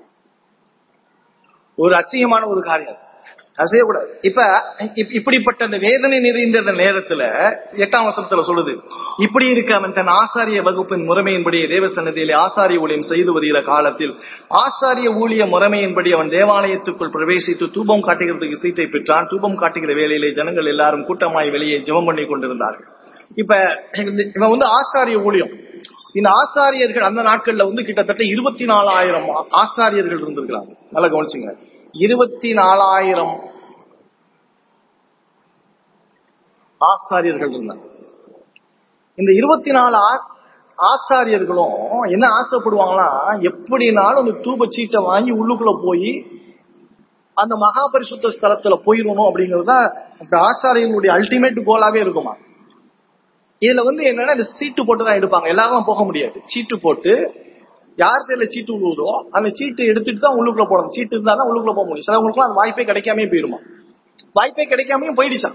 A: ஒரு அசிங்கமான ஒரு காரியம் அது செய்யக்கூடாது இப்ப இப்படிப்பட்ட அந்த வேதனை நிறைந்த நேரத்துல எட்டாம் வசனத்துல சொல்லுது இப்படி இருக்க அவன் தன் ஆசாரிய வகுப்பின் முறைமையின்படி தேவ சன்னதியிலே ஆசாரிய ஊழியம் செய்து வருகிற காலத்தில் ஆசாரிய ஊழிய முறைமையின்படி அவன் தேவாலயத்துக்குள் பிரவேசித்து தூபம் காட்டுகிறதுக்கு சீட்டை பெற்றான் தூபம் காட்டுகிற வேலையிலே ஜனங்கள் எல்லாரும் கூட்டமாய் வெளியே ஜெபம் பண்ணி கொண்டிருந்தார்கள் இப்ப இவன் வந்து ஆசாரிய ஊழியம் இந்த ஆசாரியர்கள் அந்த நாட்கள்ல வந்து கிட்டத்தட்ட இருபத்தி நாலாயிரம் ஆசாரியர்கள் இருந்திருக்கிறாங்க நல்லா கவனிச்சுங்க இருபத்தி நாலாயிரம் ஆசாரியர்கள் இருந்தாங்க இந்த இருபத்தி நாலு ஆசாரியர்களும் என்ன ஆசைப்படுவாங்களா எப்படினாலும் அந்த தூப சீட்டை வாங்கி உள்ளுக்குள்ள போய் அந்த மகாபரிசுத்த ஸ்தலத்துல போயிடணும் அப்படிங்கிறது தான் அந்த ஆசாரியர்களுடைய அல்டிமேட் கோலாவே இருக்குமா இதுல வந்து என்னன்னா இந்த சீட்டு போட்டு தான் எடுப்பாங்க எல்லாரும் போக முடியாது சீட்டு போட்டு யார் பேர்ல சீட்டு விழுவுதோ அந்த சீட்டு எடுத்துட்டு தான் உள்ளுக்குள்ள போடணும் சீட்டு இருந்தா தான் உள்ளுக்குள்ள போக முடியும் சிலவங்களுக்குலாம் அந்த வாய்ப்பே கிடைக்காமே போயிருமா வாய்ப்பே கிடைக்காம போயிடுச்சான்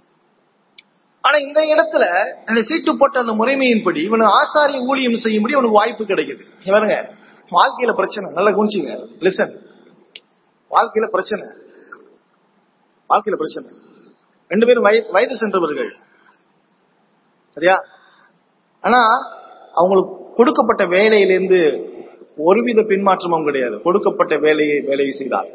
A: ஆனா இந்த இடத்துல அந்த சீட்டு போட்ட அந்த முறைமையின்படி இவனு ஆசாரிய ஊழியம் செய்யும்படி அவனுக்கு வாய்ப்பு கிடைக்குது பாருங்க வாழ்க்கையில பிரச்சனை நல்லா குஞ்சிங்க லிசன் வாழ்க்கையில பிரச்சனை வாழ்க்கையில பிரச்சனை ரெண்டு பேரும் வயது சென்றவர்கள் சரியா ஆனா அவங்களுக்கு கொடுக்கப்பட்ட வேலையிலிருந்து ஒருவித பின்மாற்றமும் கிடையாது கொடுக்கப்பட்ட வேலையை வேலையை செய்தார்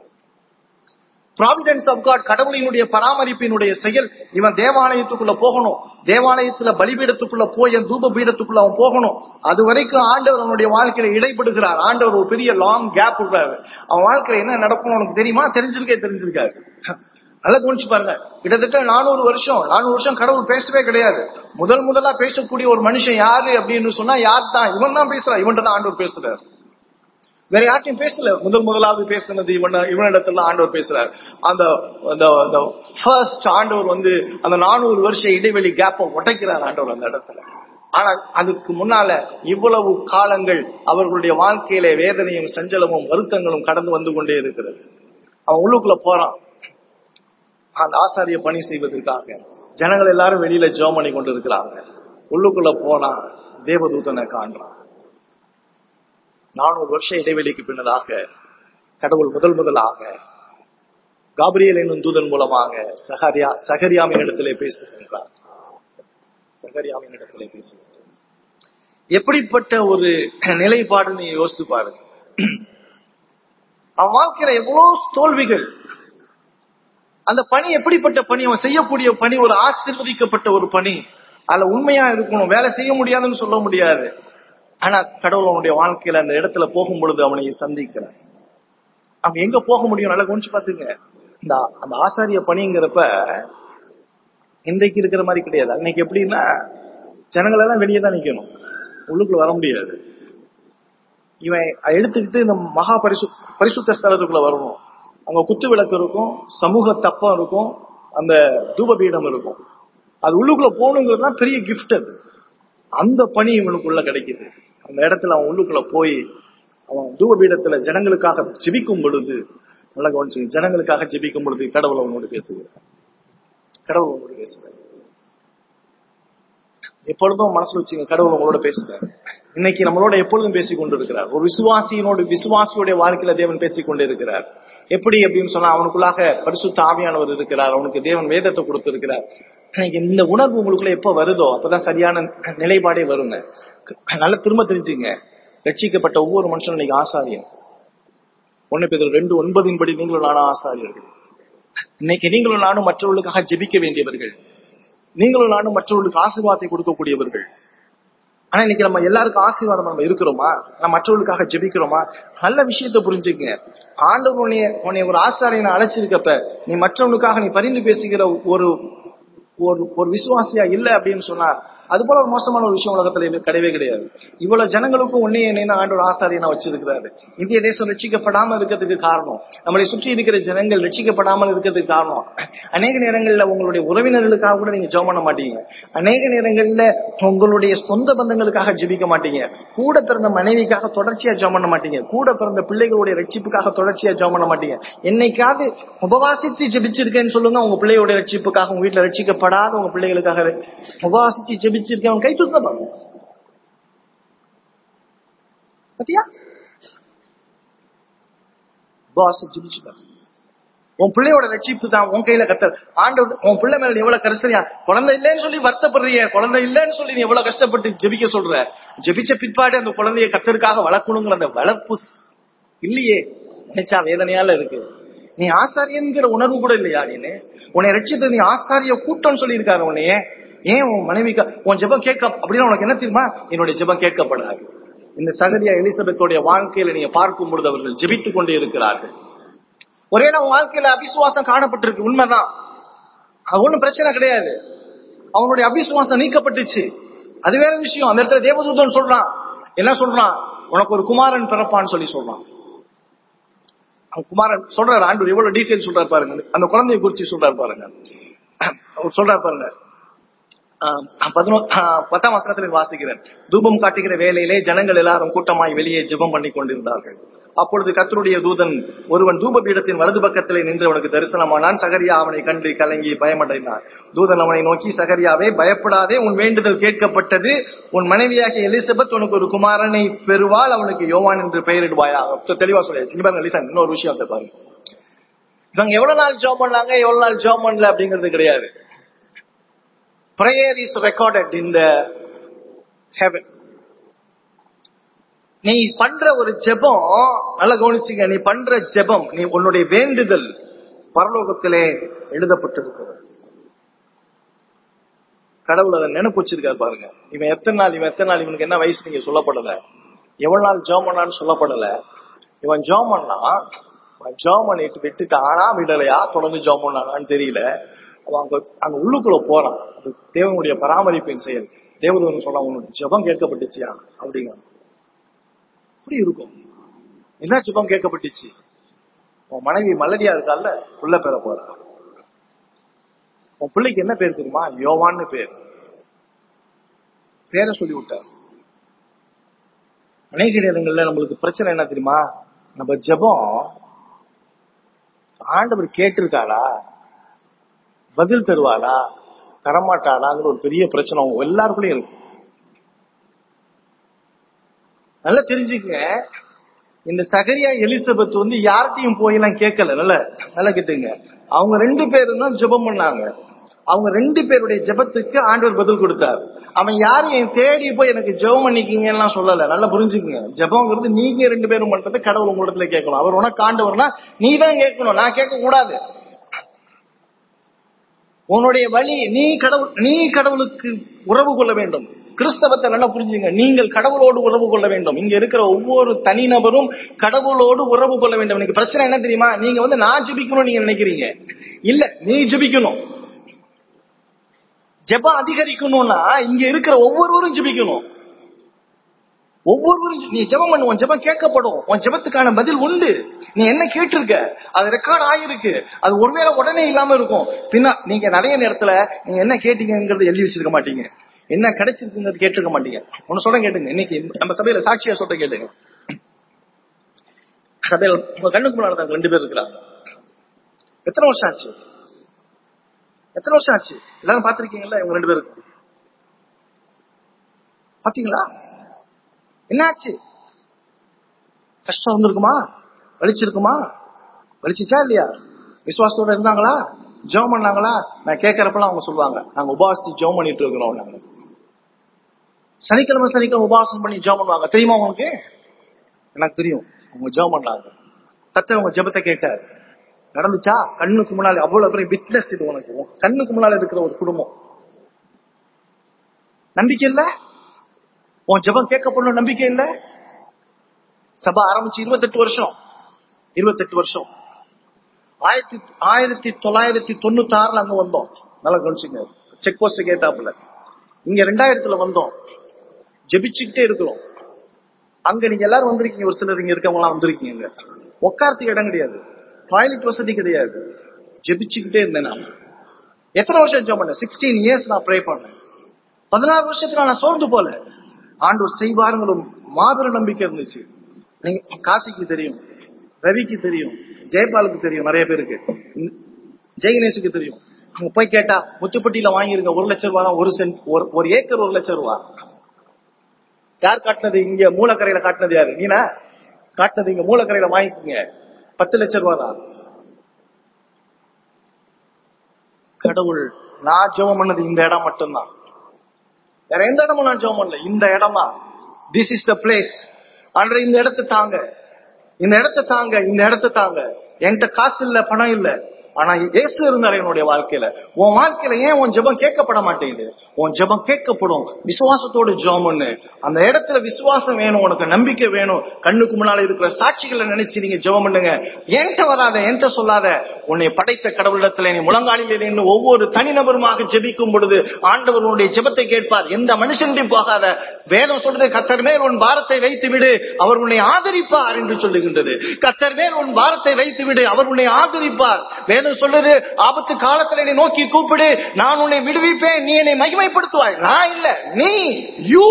A: ப்ராவிடன்ஸ் ஆஃப் காட் கடவுளினுடைய பராமரிப்பினுடைய செயல் இவன் தேவாலயத்துக்குள்ள போகணும் தேவாலயத்துல பலிபீடத்துக்குள்ள போய் தூப பீடத்துக்குள்ள அவன் போகணும் அது வரைக்கும் ஆண்டவர் அவனுடைய வாழ்க்கையில இடைப்படுகிறார் ஆண்டவர் ஒரு பெரிய லாங் கேப் விடுறாரு அவன் வாழ்க்கையில என்ன நடக்கும் உனக்கு தெரியுமா தெரிஞ்சிருக்கே தெரிஞ்சிருக்காரு நல்லா கவனிச்சு பாருங்க கிட்டத்தட்ட நானூறு வருஷம் நானூறு வருஷம் கடவுள் பேசவே கிடையாது முதல் முதலா பேசக்கூடிய ஒரு மனுஷன் யாரு அப்படின்னு சொன்னா யார் தான் இவன் தான் பேசுறான் இவன்ட்டு தான் ஆண்டவர் பேசுறாரு வேற யார்ட்டையும் பேசல முதல் முதலாவது பேசுனது இவன் இவனிடத்துல ஆண்டவர் பேசுறாரு அந்த அந்த ஃபர்ஸ்ட் ஆண்டவர் வந்து அந்த நானூறு வருஷ இடைவெளி கேப்ப உடைக்கிறார் ஆண்டவர் அந்த இடத்துல ஆனா அதுக்கு முன்னால இவ்வளவு காலங்கள் அவர்களுடைய வாழ்க்கையில வேதனையும் சஞ்சலமும் வருத்தங்களும் கடந்து வந்து கொண்டே இருக்கிறது அவன் உள்ளுக்குள்ள போறான் அந்த ஆசாரிய பணி செய்வதற்காக ஜனங்கள் எல்லாரும் வெளியில ஜோம் பண்ணி கொண்டு இருக்கிறாங்க உள்ளுக்குள்ள போனா தேவதூதனை காண்றான் நானூறு வருஷ இடைவெளிக்கு பின்னதாக கடவுள் முதல் முதலாக காபிரியல் என்னும் தூதன் மூலமாக சகரியா சகரியாமின் இடத்திலே பேசுகின்றார் சகரியாமின் இடத்திலே பேசுகின்றார் எப்படிப்பட்ட ஒரு நிலைப்பாடு நீ யோசித்து பாருங்க அவன் வாழ்க்கையில எவ்வளவு தோல்விகள் அந்த பணி எப்படிப்பட்ட பணி அவன் செய்யக்கூடிய பணி ஒரு ஆசிர்வதிக்கப்பட்ட ஒரு பணி அதுல உண்மையா இருக்கணும் வேலை செய்ய முடியாதுன்னு சொல்ல முடியாது ஆனா கடவுள் அவனுடைய வாழ்க்கையில அந்த இடத்துல போகும் பொழுது அவனை சந்திக்கிறான் அவன் எங்க போக முடியும் நல்லா கொஞ்சம் பாத்துங்க இந்த அந்த ஆசாரிய பணிங்கிறப்ப இன்றைக்கு இருக்கிற மாதிரி கிடையாது அன்னைக்கு எப்படின்னா ஜனங்கள் எல்லாம் வெளியே தான் நிக்கணும் உள்ளுக்குள்ள வர முடியாது இவன் எடுத்துக்கிட்டு இந்த மகா பரிசு பரிசுத்த ஸ்தலத்துக்குள்ள வரணும் அங்க குத்து விளக்கு இருக்கும் சமூக தப்பம் இருக்கும் அந்த தூபபீடம் இருக்கும் அது உள்ளுக்குள்ள போகணுங்கிறது பெரிய கிஃப்ட் அது அந்த பணி இவனுக்குள்ள கிடைக்குது அந்த இடத்துல அவன் உள்ளுக்குள்ள போய் அவன் தூபபீடத்துல ஜனங்களுக்காக ஜெபிக்கும் பொழுது நல்லா கவனிச்சுங்க ஜனங்களுக்காக ஜெபிக்கும் பொழுது கடவுள் அவனோடு பேசுகிறார் கடவுள் அவனோடு பேசுகிறார் எப்பொழுதும் மனசுல வச்சுங்க கடவுள் உங்களோட பேசுறார் இன்னைக்கு நம்மளோட எப்பொழுதும் பேசிக் கொண்டிருக்கிறார் ஒரு விசுவாசியினோடு விசுவாசியுடைய வாழ்க்கையில தேவன் பேசிக் கொண்டு இருக்கிறார் எப்படி அப்படின்னு சொன்னா அவனுக்குள்ளாக பரிசுத்த ஆவியானவர் இருக்கிறார் அவனுக்கு தேவன் வேதத்தை கொடுத்திருக்கிறார் இன்னைக்கு இந்த உணர்வு உங்களுக்குள்ள எப்ப வருதோ அப்பதான் சரியான நிலைப்பாடே வருங்க நல்லா திரும்ப தெரிஞ்சுங்க ரட்சிக்கப்பட்ட ஒவ்வொரு மனுஷனும் இன்னைக்கு ஆசாரியன் ஒன்னு பேர் ரெண்டு ஒன்பதின்படி நீங்களும் நானும் ஆசாரியர்கள் இன்னைக்கு நீங்களும் நானும் மற்றவர்களுக்காக ஜெபிக்க வேண்டியவர்கள் நீங்களும் நானும் மற்றவர்களுக்கு ஆசீர்வாதத்தை கொடுக்கக்கூடியவர்கள் ஆனா இன்னைக்கு நம்ம எல்லாருக்கும் ஆசீர்வாதம் நம்ம இருக்கிறோமா நம்ம மற்றவர்களுக்காக ஜெபிக்கிறோமா நல்ல விஷயத்த புரிஞ்சுக்கங்க ஆண்டவர் உன்னைய உன்னை ஒரு ஆசாரியனை அழைச்சிருக்கப்ப நீ மற்றவனுக்காக நீ பரிந்து பேசுகிற ஒரு ஒரு ஒரு விசுவாசியா இல்ல அப்படின்னு சொன்னா அது போல ஒரு மோசமான ஒரு விஷயம் உலகத்துல இது கிடையவே கிடையாது இவ்வளவு ஜனங்களுக்கும் உன்னையே என்ன ஆண்டவர் ஆசாரியனா வச்சிருக்கிறாரு இந்திய தேசம் ரட்சிக்கப்படாம இருக்கிறதுக்கு காரணம் நம்மளை சுற்றி இருக்கிற ஜனங்கள் ரட்சிக்கப்படாமல் இருக்கிறதுக்கு காரணம் அநேக நேரங்கள்ல உங்களுடைய உறவினர்களுக்காக கூட நீங்க ஜெபம் பண்ண மாட்டீங்க அநேக நேரங்கள்ல உங்களுடைய சொந்த பந்தங்களுக்காக ஜெபிக்க மாட்டீங்க கூட பிறந்த மனைவிக்காக தொடர்ச்சியா ஜெபம் பண்ண மாட்டீங்க கூட பிறந்த பிள்ளைகளுடைய ரட்சிப்புக்காக தொடர்ச்சியா ஜெபம் பண்ண மாட்டீங்க என்னைக்காவது உபவாசித்து ஜெபிச்சிருக்கேன்னு சொல்லுங்க உங்க பிள்ளையோட ரட்சிப்புக்காக உங்க வீட்டுல ரட்சிக்கப்படாத உங்க பிள்ளைகளுக்காக உபவாசிச்சு ஜெபிச்சிருக்கேன் அவன் கை தூக்க பாருங்க பாத்தியா உபவாசி ஜெபிச்சுப்பாரு உன் பிள்ளையோட ரட்சிப்பு தான் உன் கையில கத்தர் ஆண்டவர் உன் பிள்ளை மேல நீ எவ்வளவு கரிசனையா குழந்தை இல்லைன்னு சொல்லி வருத்தப்படுறிய குழந்தை இல்லைன்னு சொல்லி நீ எவ்வளவு கஷ்டப்பட்டு ஜெபிக்க சொல்ற ஜெபிச்ச பிற்பாடு அந்த குழந்தைய கத்தருக்காக வளர்க்கணுங்கிற அந்த வளர்ப்பு இல்லையே நினைச்சா வேதனையால இருக்கு நீ ஆசாரியங்கிற உணர்வு கூட இல்லையா நீனு உன்னை ரட்சித்து நீ ஆசாரிய கூட்டம் சொல்லி இருக்காரு உன்னைய ஏன் உன் மனைவிக்கு உன் ஜெபம் கேட்க அப்படின்னா உனக்கு என்ன தெரியுமா என்னுடைய ஜெபம் கேட்கப்படாது இந்த சகதியா எலிசபெத்தோடைய வாழ்க்கையில நீங்க பார்க்கும் பொழுது அவர்கள் ஜெபித்துக் கொண்டே இருக்கிறார்கள் ஒரே நாள் வாழ்க்கையில அபிசுவாசம் காணப்பட்டிருக்கு உண்மைதான் அது ஒண்ணும் பிரச்சனை கிடையாது அவனுடைய அபிசுவாசம் நீக்கப்பட்டுச்சு அது வேற விஷயம் அந்த இடத்துல தேவதூதன் சொல்றான் என்ன சொல்றான் உனக்கு ஒரு குமாரன் பிறப்பான்னு சொல்லி சொல்றான் அவன் குமாரன் சொல்றாரு ஆண்டு எவ்வளவு டீட்டெயில் சொல்றாரு பாருங்க அந்த குழந்தைய குறிச்சு சொல்றாரு பாருங்க அவர் சொல்றாரு பாருங்க பதினோ பத்தாம் வசனத்தில் வாசிக்கிறேன் தூபம் காட்டுகிற வேலையிலே ஜனங்கள் எல்லாரும் கூட்டமாய் வெளியே ஜெபம் பண்ணி கொண்டிருந்தார்கள் அப்பொழுது கத்தருடைய தூதன் ஒருவன் தூப பீடத்தின் வலது பக்கத்திலே நின்று அவனுக்கு தரிசனமானான் சகரியா அவனை கண்டு கலங்கி பயமடைந்தான் தூதன் அவனை நோக்கி சகரியாவே பயப்படாதே உன் வேண்டுதல் கேட்கப்பட்டது உன் மனைவியாகிய எலிசபெத் உனக்கு ஒரு குமாரனை பெறுவாள் அவனுக்கு யோவான் என்று பெயரிடுவாயா தெளிவா சொல்லியாச்சு பாருங்க லிசன் இன்னொரு விஷயம் பாருங்க இவங்க எவ்வளவு நாள் ஜாப் பண்ணாங்க எவ்வளவு நாள் ஜாப் பண்ணல அப்படிங்கிறது கிடையாது prayer is recorded in the heaven நீ பண்ற ஒரு ஜெபம் நல்லா கவனிச்சுங்க நீ பண்ற ஜெபம் நீ உன்னுடைய வேண்டுதல் பரலோகத்திலே எழுதப்பட்டிருக்கிறது கடவுள் அதை நினைப்பு வச்சிருக்காரு பாருங்க இவன் எத்தனை நாள் இவன் எத்தனை நாள் இவனுக்கு என்ன வயசு நீங்க சொல்லப்படல எவ்வளவு நாள் ஜோம் பண்ணான்னு சொல்லப்படல இவன் ஜோம் பண்ணா ஜோம் பண்ணிட்டு விட்டுட்டானா விடலையா தொடர்ந்து ஜோம் பண்ணானான்னு தெரியல அவன் அங்க அங்க உள்ளுக்குள்ள போறான் அது தேவனுடைய பராமரிப்பின் செயல் தேவதூதன் சொல்றான் உனக்கு ஜெபம் கேட்கப்பட்டுச்சியா அப்படிங்க அப்படி இருக்கும் என்ன ஜெபம் கேட்கப்பட்டுச்சு உன் மனைவி மலடியா இருக்கால புள்ள பேர போற உன் பிள்ளைக்கு என்ன பேர் தெரியுமா யோவான்னு பேர் பேரை சொல்லி விட்டார் அநேக நேரங்கள்ல நம்மளுக்கு பிரச்சனை என்ன தெரியுமா நம்ம ஜெபம் ஆண்டவர் கேட்டிருக்காரா பதில் தருவாளா தரமாட்டாளாங்கிற ஒரு பெரிய பிரச்சனை எல்லாருக்குள்ளயும் இருக்கும் நல்லா தெரிஞ்சுக்க இந்த சகரியா எலிசபெத் வந்து யார்கிட்டையும் போய் எல்லாம் கேட்கல நல்ல நல்லா கேட்டுங்க அவங்க ரெண்டு பேரும் தான் ஜெபம் பண்ணாங்க அவங்க ரெண்டு பேருடைய ஜெபத்துக்கு ஆண்டவர் பதில் கொடுத்தார் அவன் யாரையும் தேடி போய் எனக்கு ஜெபம் பண்ணிக்கிங்கலாம் சொல்லல நல்லா புரிஞ்சுக்குங்க ஜெபம்ங்கிறது நீங்க ரெண்டு பேரும் பண்றது கடவுள் உங்களிடத்துல கேட்கணும் அவர் உனக்கு ஆண்டவர்னா நீ தான் கேட்கணும் நான் கேட்க கூடாது உன்னுடைய வழி நீ கடவுள் நீ கடவுளுக்கு உறவு கொள்ள வேண்டும் கிறிஸ்தவத்தை நல்லா புரிஞ்சுங்க நீங்கள் கடவுளோடு உறவு கொள்ள வேண்டும் இங்க இருக்கிற ஒவ்வொரு தனிநபரும் கடவுளோடு உறவு கொள்ள வேண்டும் எனக்கு பிரச்சனை என்ன தெரியுமா நீங்க வந்து நான் ஜெபிக்கணும் நீங்க நினைக்கிறீங்க இல்ல நீ ஜெபிக்கணும் ஜெபம் அதிகரிக்கணும்னா இங்க இருக்கிற ஒவ்வொருவரும் ஜெபிக்கணும் ஒவ்வொருவரும் நீ ஜெபம் பண்ணு உன் ஜெபம் கேட்கப்படும் உன் ஜெபத்துக்கான பதில் உண்டு நீ என்ன கேட்டிருக்க அது ரெக்கார்ட் ஆயிருக்கு அது ஒருவேளை உடனே இல்லாம இருக்கும் பின்ன நீங்க நிறைய நேரத்துல நீங்க என்ன கேட்டீங்கிறது எழுதி வச்சிருக்க மாட்டீங்க என்ன கிடைச்சிருக்குங்கிறது கேட்டிருக்க மாட்டீங்க ஒன்னு சொல்ல கேட்டுங்க இன்னைக்கு நம்ம சபையில சாட்சியா சொல்ற கேட்டுங்க சபையில் உங்க கண்ணுக்கு முன்னாடி தான் ரெண்டு பேர் இருக்கிறாங்க எத்தனை வருஷம் ஆச்சு எத்தனை வருஷம் ஆச்சு எல்லாரும் பாத்திருக்கீங்கல்ல இவங்க ரெண்டு பேருக்கு பாத்தீங்களா என்ன ஆச்சு கஷ்டம் வந்திருக்குமா வலிச்சிருக்குமா வலிச்சிச்சா இல்லையா விசுவாசத்தோட இருந்தாங்களா ஜெபம் பண்ணாங்களா நான் கேட்கறப்பெல்லாம் அவங்க சொல்லுவாங்க நாங்க உபவாசித்து ஜெபம் பண்ணிட்டு இருக்கிறோம் நாங்க சனிக்கிழமை சனிக்கிழமை உபவாசம் பண்ணி ஜெபம் பண்ணுவாங்க தெரியுமா உங்களுக்கு எனக்கு தெரியும் அவங்க ஜெபம் பண்ணாங்க தத்தை அவங்க ஜெபத்தை கேட்டார் நடந்துச்சா கண்ணுக்கு முன்னாடி அவ்வளவு பெரிய விட்னஸ் இது உனக்கு உன் கண்ணுக்கு முன்னால இருக்கிற ஒரு குடும்பம் நம்பிக்கை இல்ல உன் ஜெபம் கேட்கப்படணும் நம்பிக்கை இல்ல சபை ஆரம்பிச்சு இருபத்தெட்டு வருஷம் இருபத்தெட்டு வருஷம் ஆயிரத்தி ஆயிரத்தி தொள்ளாயிரத்தி தொண்ணூத்தி ஆறுல அங்க வந்தோம் நல்லா கவனிச்சுங்க செக் போஸ்ட் கேட்டாப்புல இங்க ரெண்டாயிரத்துல வந்தோம் ஜெபிச்சுக்கிட்டே இருக்கிறோம் அங்க நீங்க எல்லாரும் வந்திருக்கீங்க ஒரு சிலர் இங்க இருக்கவங்க எல்லாம் வந்திருக்கீங்க உட்காரத்துக்கு இடம் கிடையாது டாய்லெட் வசதி கிடையாது ஜெபிச்சுக்கிட்டே இருந்தேன் நான் எத்தனை வருஷம் ஜெபம் பண்ணேன் சிக்ஸ்டீன் இயர்ஸ் நான் ப்ரே பண்ணேன் பதினாறு வருஷத்துல நான் சோர்ந்து போல ஆண்டவர் செய்வாருங்களும் மாபெரும் நம்பிக்கை இருந்துச்சு நீங்க காசிக்கு தெரியும் ரவிக்கு தெரியும் ஜெயபாலுக்கு தெரியும் நிறைய பேருக்கு ஜெயகணேஷுக்கு தெரியும் அங்க போய் கேட்டா முத்துப்பட்டியில வாங்கிருங்க ஒரு லட்சம் ரூபா தான் ஒரு சென்ட் ஒரு ஒரு ஏக்கர் ஒரு லட்சம் ரூபா யார் காட்டினது இங்க மூலக்கரையில காட்டினது யாரு நீனா காட்டினது இங்க மூலக்கரையில வாங்கிக்கோங்க பத்து லட்சம் ரூபா தான் கடவுள் நான் ஜெபம் பண்ணது இந்த இடம் மட்டும்தான் வேற எந்த இடமும் நான் ஜெபம் பண்ணல இந்த இடம் தான் திஸ் இஸ் த பிளேஸ் அன்ற இந்த இடத்தை தாங்க இந்த இடத்தை தாங்க இந்த இடத்தை தாங்க என்கிட்ட காசு இல்ல பணம் இல்ல ஆனா இயேசு இருந்தாரு என்னுடைய வாழ்க்கையில உன் வாழ்க்கையில ஏன் உன் ஜெபம் கேட்கப்பட மாட்டேங்குது உன் ஜெபம் கேட்கப்படும் விசுவாசத்தோடு ஜெபம் பண்ணு அந்த இடத்துல விசுவாசம் வேணும் உனக்கு நம்பிக்கை வேணும் கண்ணுக்கு முன்னால இருக்கிற சாட்சிகளை நினைச்சு நீங்க ஜெபம் பண்ணுங்க என்கிட்ட வராத என்கிட்ட சொல்லாத உன்னை படைத்த கடவுளிடத்துல நீ முழங்காலில் நின்று ஒவ்வொரு தனிநபருமாக ஜெபிக்கும் பொழுது ஆண்டவர் உன்னுடைய ஜெபத்தை கேட்பார் எந்த மனுஷன்றையும் போகாத வேதம் சொல்றது கத்தர் மேல் உன் பாரத்தை வைத்து விடு அவர் உன்னை ஆதரிப்பார் என்று சொல்லுகின்றது கத்தர் மேல் உன் பாரத்தை வைத்து விடு அவர் உன்னை ஆதரிப்பார் வேதம் சொல்லுது ஆபத்து காலத்துல நீ நோக்கி கூப்பிடு நான் உன்னை விடுவிப்பேன் நீ என்னை மகிமைப்படுத்துவாய் நான் இல்ல நீ யூ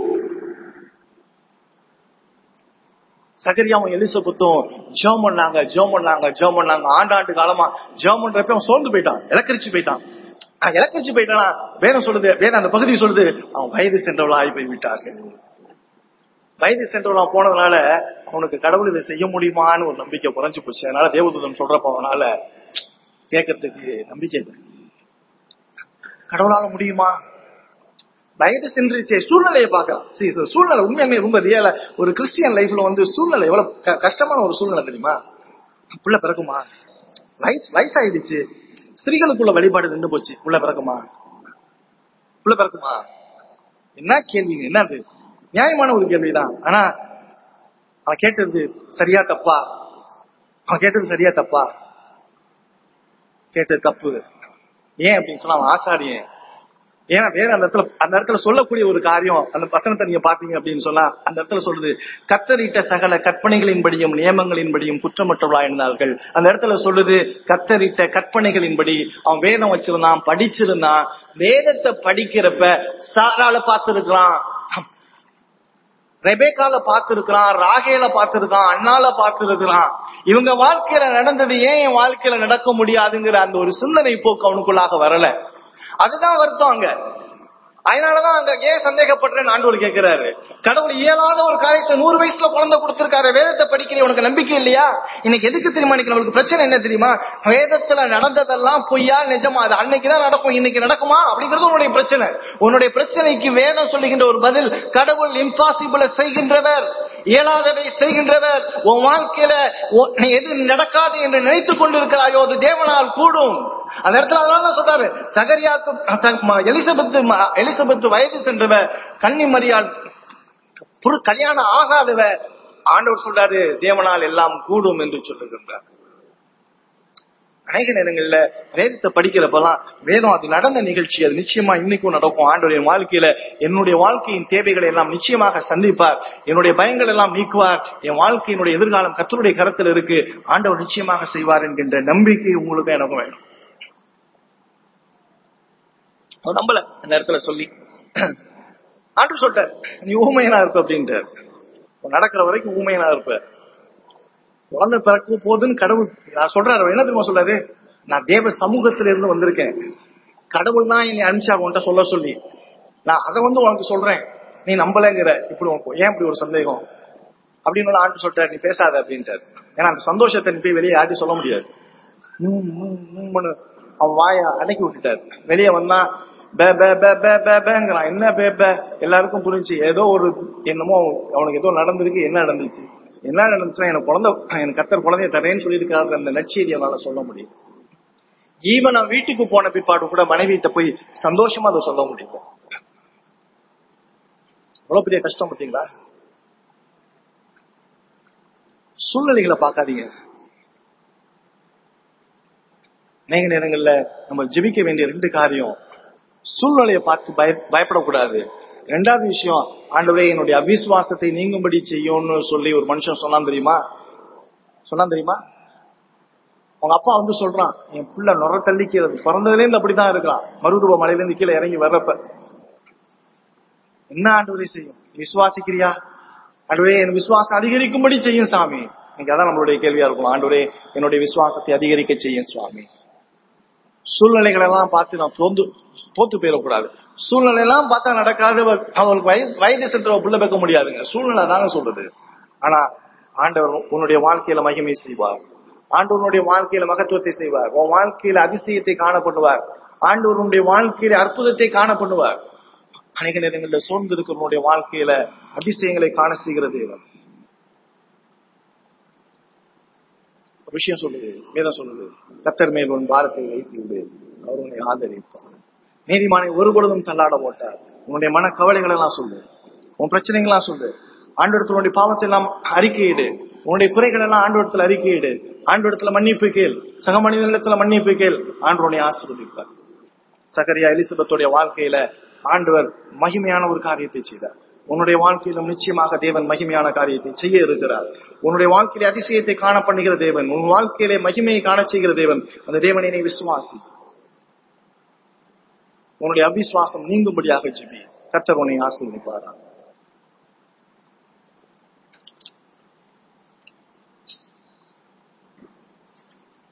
A: சகரியாவும் எலிசபெத்தும் ஜோம் பண்ணாங்க ஜோம் பண்ணாங்க ஜோம் பண்ணாங்க ஆண்டாண்டு காலமா ஜோம் பண்றப்ப அவன் சோர்ந்து போயிட்டான் இலக்கரிச்சு போயிட்டான் அவன் இலக்கரிச்சு போயிட்டானா வேதம் சொல்லுது வேதம் அந்த பகுதி சொல்லுது அவன் வயது சென்றவளா ஆகி போய் விட்டார்கள் வயது சென்றவளா போனதுனால அவனுக்கு கடவுள் இதை செய்ய முடியுமான்னு ஒரு நம்பிக்கை குறைஞ்சு போச்சு அதனால தேவதூதன் சொல்றப்ப அவனால கேட்கறதுக்கு நம்பிக்கை இல்லை கடவுளால முடியுமா வயது சென்றுச்சே சூழ்நிலையை பார்க்கலாம் சரி சரி, சூழ்நிலை உண்மையுமே ரொம்ப ரியல ஒரு கிறிஸ்டியன் லைஃப்ல வந்து சூழ்நிலை எவ்வளவு க- கஷ்டமான ஒரு சூழ்நிலை தெரியுமா புள்ள பிறக்குமா வயசு வயசாயிடுச்சு ஸ்திரீகளுக்குள்ள வழிபாடு நின்று போச்சு புள்ள பிறக்குமா புள்ள பிறக்குமா என்ன கேள்விங்க என்ன அது நியாயமான ஒரு கேள்விதான் ஆனா அவன் கேட்டது சரியா தப்பா அவன் கேட்டது சரியா தப்பா கேட்டது தப்பு ஏன் அப்படின்னு சொன்னா அவன் ஆசாரியன் ஏன்னா வேற அந்த இடத்துல அந்த இடத்துல சொல்லக்கூடிய ஒரு காரியம் அந்த வசனத்தை நீங்க பாத்தீங்க அப்படின்னு சொன்னா அந்த இடத்துல சொல்லுது கத்தரிட்ட சகல கற்பனைகளின்படியும் நியமங்களின்படியும் குற்றமற்றவர்களா இருந்தார்கள் அந்த இடத்துல சொல்லுது கத்தரிட்ட கற்பனைகளின்படி அவன் வேதம் வச்சிருந்தான் படிச்சிருந்தான் வேதத்தை படிக்கிறப்ப சாரால பார்த்திருக்கலாம் ரெபேக்கால பார்த்திருக்கிறான் ராகேல பார்த்திருக்கான் அண்ணால பார்த்திருக்கிறான் இவங்க வாழ்க்கையில நடந்தது ஏன் என் வாழ்க்கையில நடக்க முடியாதுங்கிற அந்த ஒரு சிந்தனை போக்கு அவனுக்குள்ளாக வரல அதுதான் வருத்தம் அங்க அதனாலதான் அங்க ஏன் சந்தேகப்படுறேன்னு ஆண்டவர் கேட்கிறாரு கடவுள் இயலாத ஒரு காரியத்தை நூறு வயசுல குழந்தை கொடுத்திருக்காரு வேதத்தை படிக்கிற உனக்கு நம்பிக்கை இல்லையா இன்னைக்கு எதுக்கு தெரியுமா இன்னைக்கு நம்மளுக்கு பிரச்சனை என்ன தெரியுமா வேதத்துல நடந்ததெல்லாம் பொய்யா நிஜமா அது அன்னைக்குதான் நடக்கும் இன்னைக்கு நடக்குமா அப்படிங்கிறது உன்னுடைய பிரச்சனை உன்னுடைய பிரச்சனைக்கு வேதம் சொல்லுகின்ற ஒரு பதில் கடவுள் இம்பாசிபிள செய்கின்றவர் இயலாததை செய்கின்றவர் உன் வாழ்க்கையில உன் நீ எது நடக்காது என்று நினைத்துக் கொண்டிருக்கிறாயோ அது தேவனால் கூடும் அந்த இடத்துல அதனாலதான் சொல்றாரு சகரியாக்கு ச- ம- எலிசபெத்து ம- எலிசபெத்து வயது சென்றவ கன்னி மரியாள் புரு கல்யாணம் ஆகாதவ ஆண்டவர் சொல்றாரு தேவனால் எல்லாம் கூடும் என்று சொல்லுகின்றார் அநேக நேரங்கள்ல வேதத்தை படிக்கிறப்பெல்லாம் வேதம் அது நடந்த நிகழ்ச்சி அது நிச்சயமா இன்னைக்கும் நடக்கும் ஆண்டவருடைய வாழ்க்கையில என்னுடைய வாழ்க்கையின் தேவைகளை எல்லாம் நிச்சயமாக சந்திப்பார் என்னுடைய பயங்கள் எல்லாம் நீக்குவார் என் வாழ்க்கையினுடைய எதிர்காலம் கர்த்தருடைய கரத்தில் இருக்கு ஆண்டவர் நிச்சயமாக செய்வார் என்கின்ற நம்பிக்கை உங்களுக்கு எனக்கும் வேணும் அவர் நம்பல அந்த இடத்துல சொல்லி ஆண்டு சொல்லிட்டார் நீ ஊமையனா இருப்ப அப்படின்ட்டார் உன் நடக்கிற வரைக்கும் ஊமையனா இருப்ப குழந்தை பிறக்க போகுதுன்னு கடவுள் நான் சொல்றாரு என்ன தெரியுமா சொல்றாரு நான் தேவ சமூகத்துல இருந்து வந்திருக்கேன் கடவுள் தான் என்னை அனுப்பிச்சா உன்கிட்ட சொல்ல சொல்லி நான் அதை வந்து உனக்கு சொல்றேன் நீ நம்பலைங்கிற இப்படி உனக்கு ஏன் இப்படி ஒரு சந்தேகம் அப்படின்னு ஆண்டு சொல்லிட்டாரு நீ பேசாத அப்படின்ட்டாரு ஏன்னா அந்த சந்தோஷத்தை நீ போய் வெளியே யார்ட்டையும் சொல்ல முடியாது ம், ம், ம்னு அவன் வாய அடக்கி விட்டுட்டாரு வெளியே வந்தா பே பே பே பே பே பேங்கிறான் என்ன பே பே எல்லாருக்கும் புரிஞ்சு ஏதோ ஒரு என்னமோ அவனுக்கு ஏதோ நடந்திருக்கு என்ன நடந்துச்சு என்ன நடந்துச்சுன்னா எனக்கு குழந்தை எனக்கு கத்தர் குழந்தைய தரேன்னு சொல்லியிருக்காரு அந்த நற்செய்தி அவனால சொல்ல முடியும் ஈவன் நான் வீட்டுக்கு போன பிற்பாடு கூட மனைவிட்ட போய் சந்தோஷமா அதை சொல்ல முடியும் எவ்வளவு பெரிய கஷ்டம் பார்த்தீங்களா சூழ்நிலைகளை பார்க்காதீங்க அநேக நேரங்கள்ல நம்ம ஜெபிக்க வேண்டிய ரெண்டு காரியம் சூழ்நிலையை பார்த்து பய பயப்படக்கூடாது ரெண்டாவது விஷயம் ஆண்டவரே என்னுடைய அவிசுவாசத்தை நீங்கும்படி செய்யும்னு சொல்லி ஒரு மனுஷன் சொன்னான் தெரியுமா சொன்னான் தெரியுமா அவங்க அப்பா வந்து சொல்றான் என் புள்ள நுர தள்ளிக்கிறது பிறந்ததுல இருந்து அப்படிதான் இருக்கான் மருதுவ மலையில இருந்து கீழே இறங்கி வர்றப்ப என்ன ஆண்டவரே செய்யும் விசுவாசிக்கிறியா ஆண்டவரே என் விசுவாசம் அதிகரிக்கும்படி செய்யும் சாமி இன்னைக்கு அதான் நம்மளுடைய கேள்வியா இருக்கும் ஆண்டவரே என்னுடைய விசுவாசத்தை அதிகரிக்க செய்யும் சுவாமி சூழ்நிலைகள் எல்லாம் பார்த்து நான் தோந்து தோத்து போயிடக்கூடாது சூழ்நிலை எல்லாம் பார்த்தா நடக்காது அவங்களுக்கு வயது வயது சென்றவ புள்ள வைக்க முடியாதுங்க சூழ்நிலை தாங்க சொல்றது ஆனா ஆண்டவர் உன்னுடைய வாழ்க்கையில மகிமை செய்வார் ஆண்டவனுடைய வாழ்க்கையில மகத்துவத்தை செய்வார் உன் வாழ்க்கையில அதிசயத்தை காணப்படுவார் ஆண்டவர் உன்னுடைய வாழ்க்கையில அற்புதத்தை காணப்படுவார் அநேக நேரங்களில் சோர்ந்து இருக்கிறவனுடைய வாழ்க்கையில அதிசயங்களை காண செய்கிற தேவன் ஒரு விஷயம் சொல்லுது வேதம் சொல்லுது கத்தர் மேல் உன் பாரத்தை வைத்து விடு அவர் உன்னை ஆதரிப்பார் நீதிமானை ஒரு பொழுதும் தள்ளாட போட்டார் உன்னுடைய மன கவலைகள் எல்லாம் சொல்லு உன் பிரச்சனைகள்லாம் சொல்லு ஆண்டோடத்தினுடைய பாவத்தை எல்லாம் அறிக்கையிடு உன்னுடைய குறைகள் எல்லாம் ஆண்டோடத்துல அறிக்கையிடு ஆண்டோடத்துல மன்னிப்பு கேள் சக மனிதனிடத்துல மன்னிப்பு கேள் ஆண்டோடைய ஆசீர்வதிப்பார் சகரியா எலிசபெத்துடைய வாழ்க்கையில ஆண்டவர் மகிமையான ஒரு காரியத்தை செய்தார் உன்னுடைய வாழ்க்கையிலும் நிச்சயமாக தேவன் மகிமையான காரியத்தை செய்ய இருக்கிறார் உன்னுடைய வாழ்க்கையில அதிசயத்தை காண பண்ணுகிற தேவன் உன் வாழ்க்கையிலே மகிமையை காண செய்கிற தேவன் அந்த தேவனை நீ விசுவாசி உன்னுடைய அவிசுவாசம் நீங்கும்படியாக ஜெபி கர்த்தர் உன்னை ஆசீர்வதிப்பாரா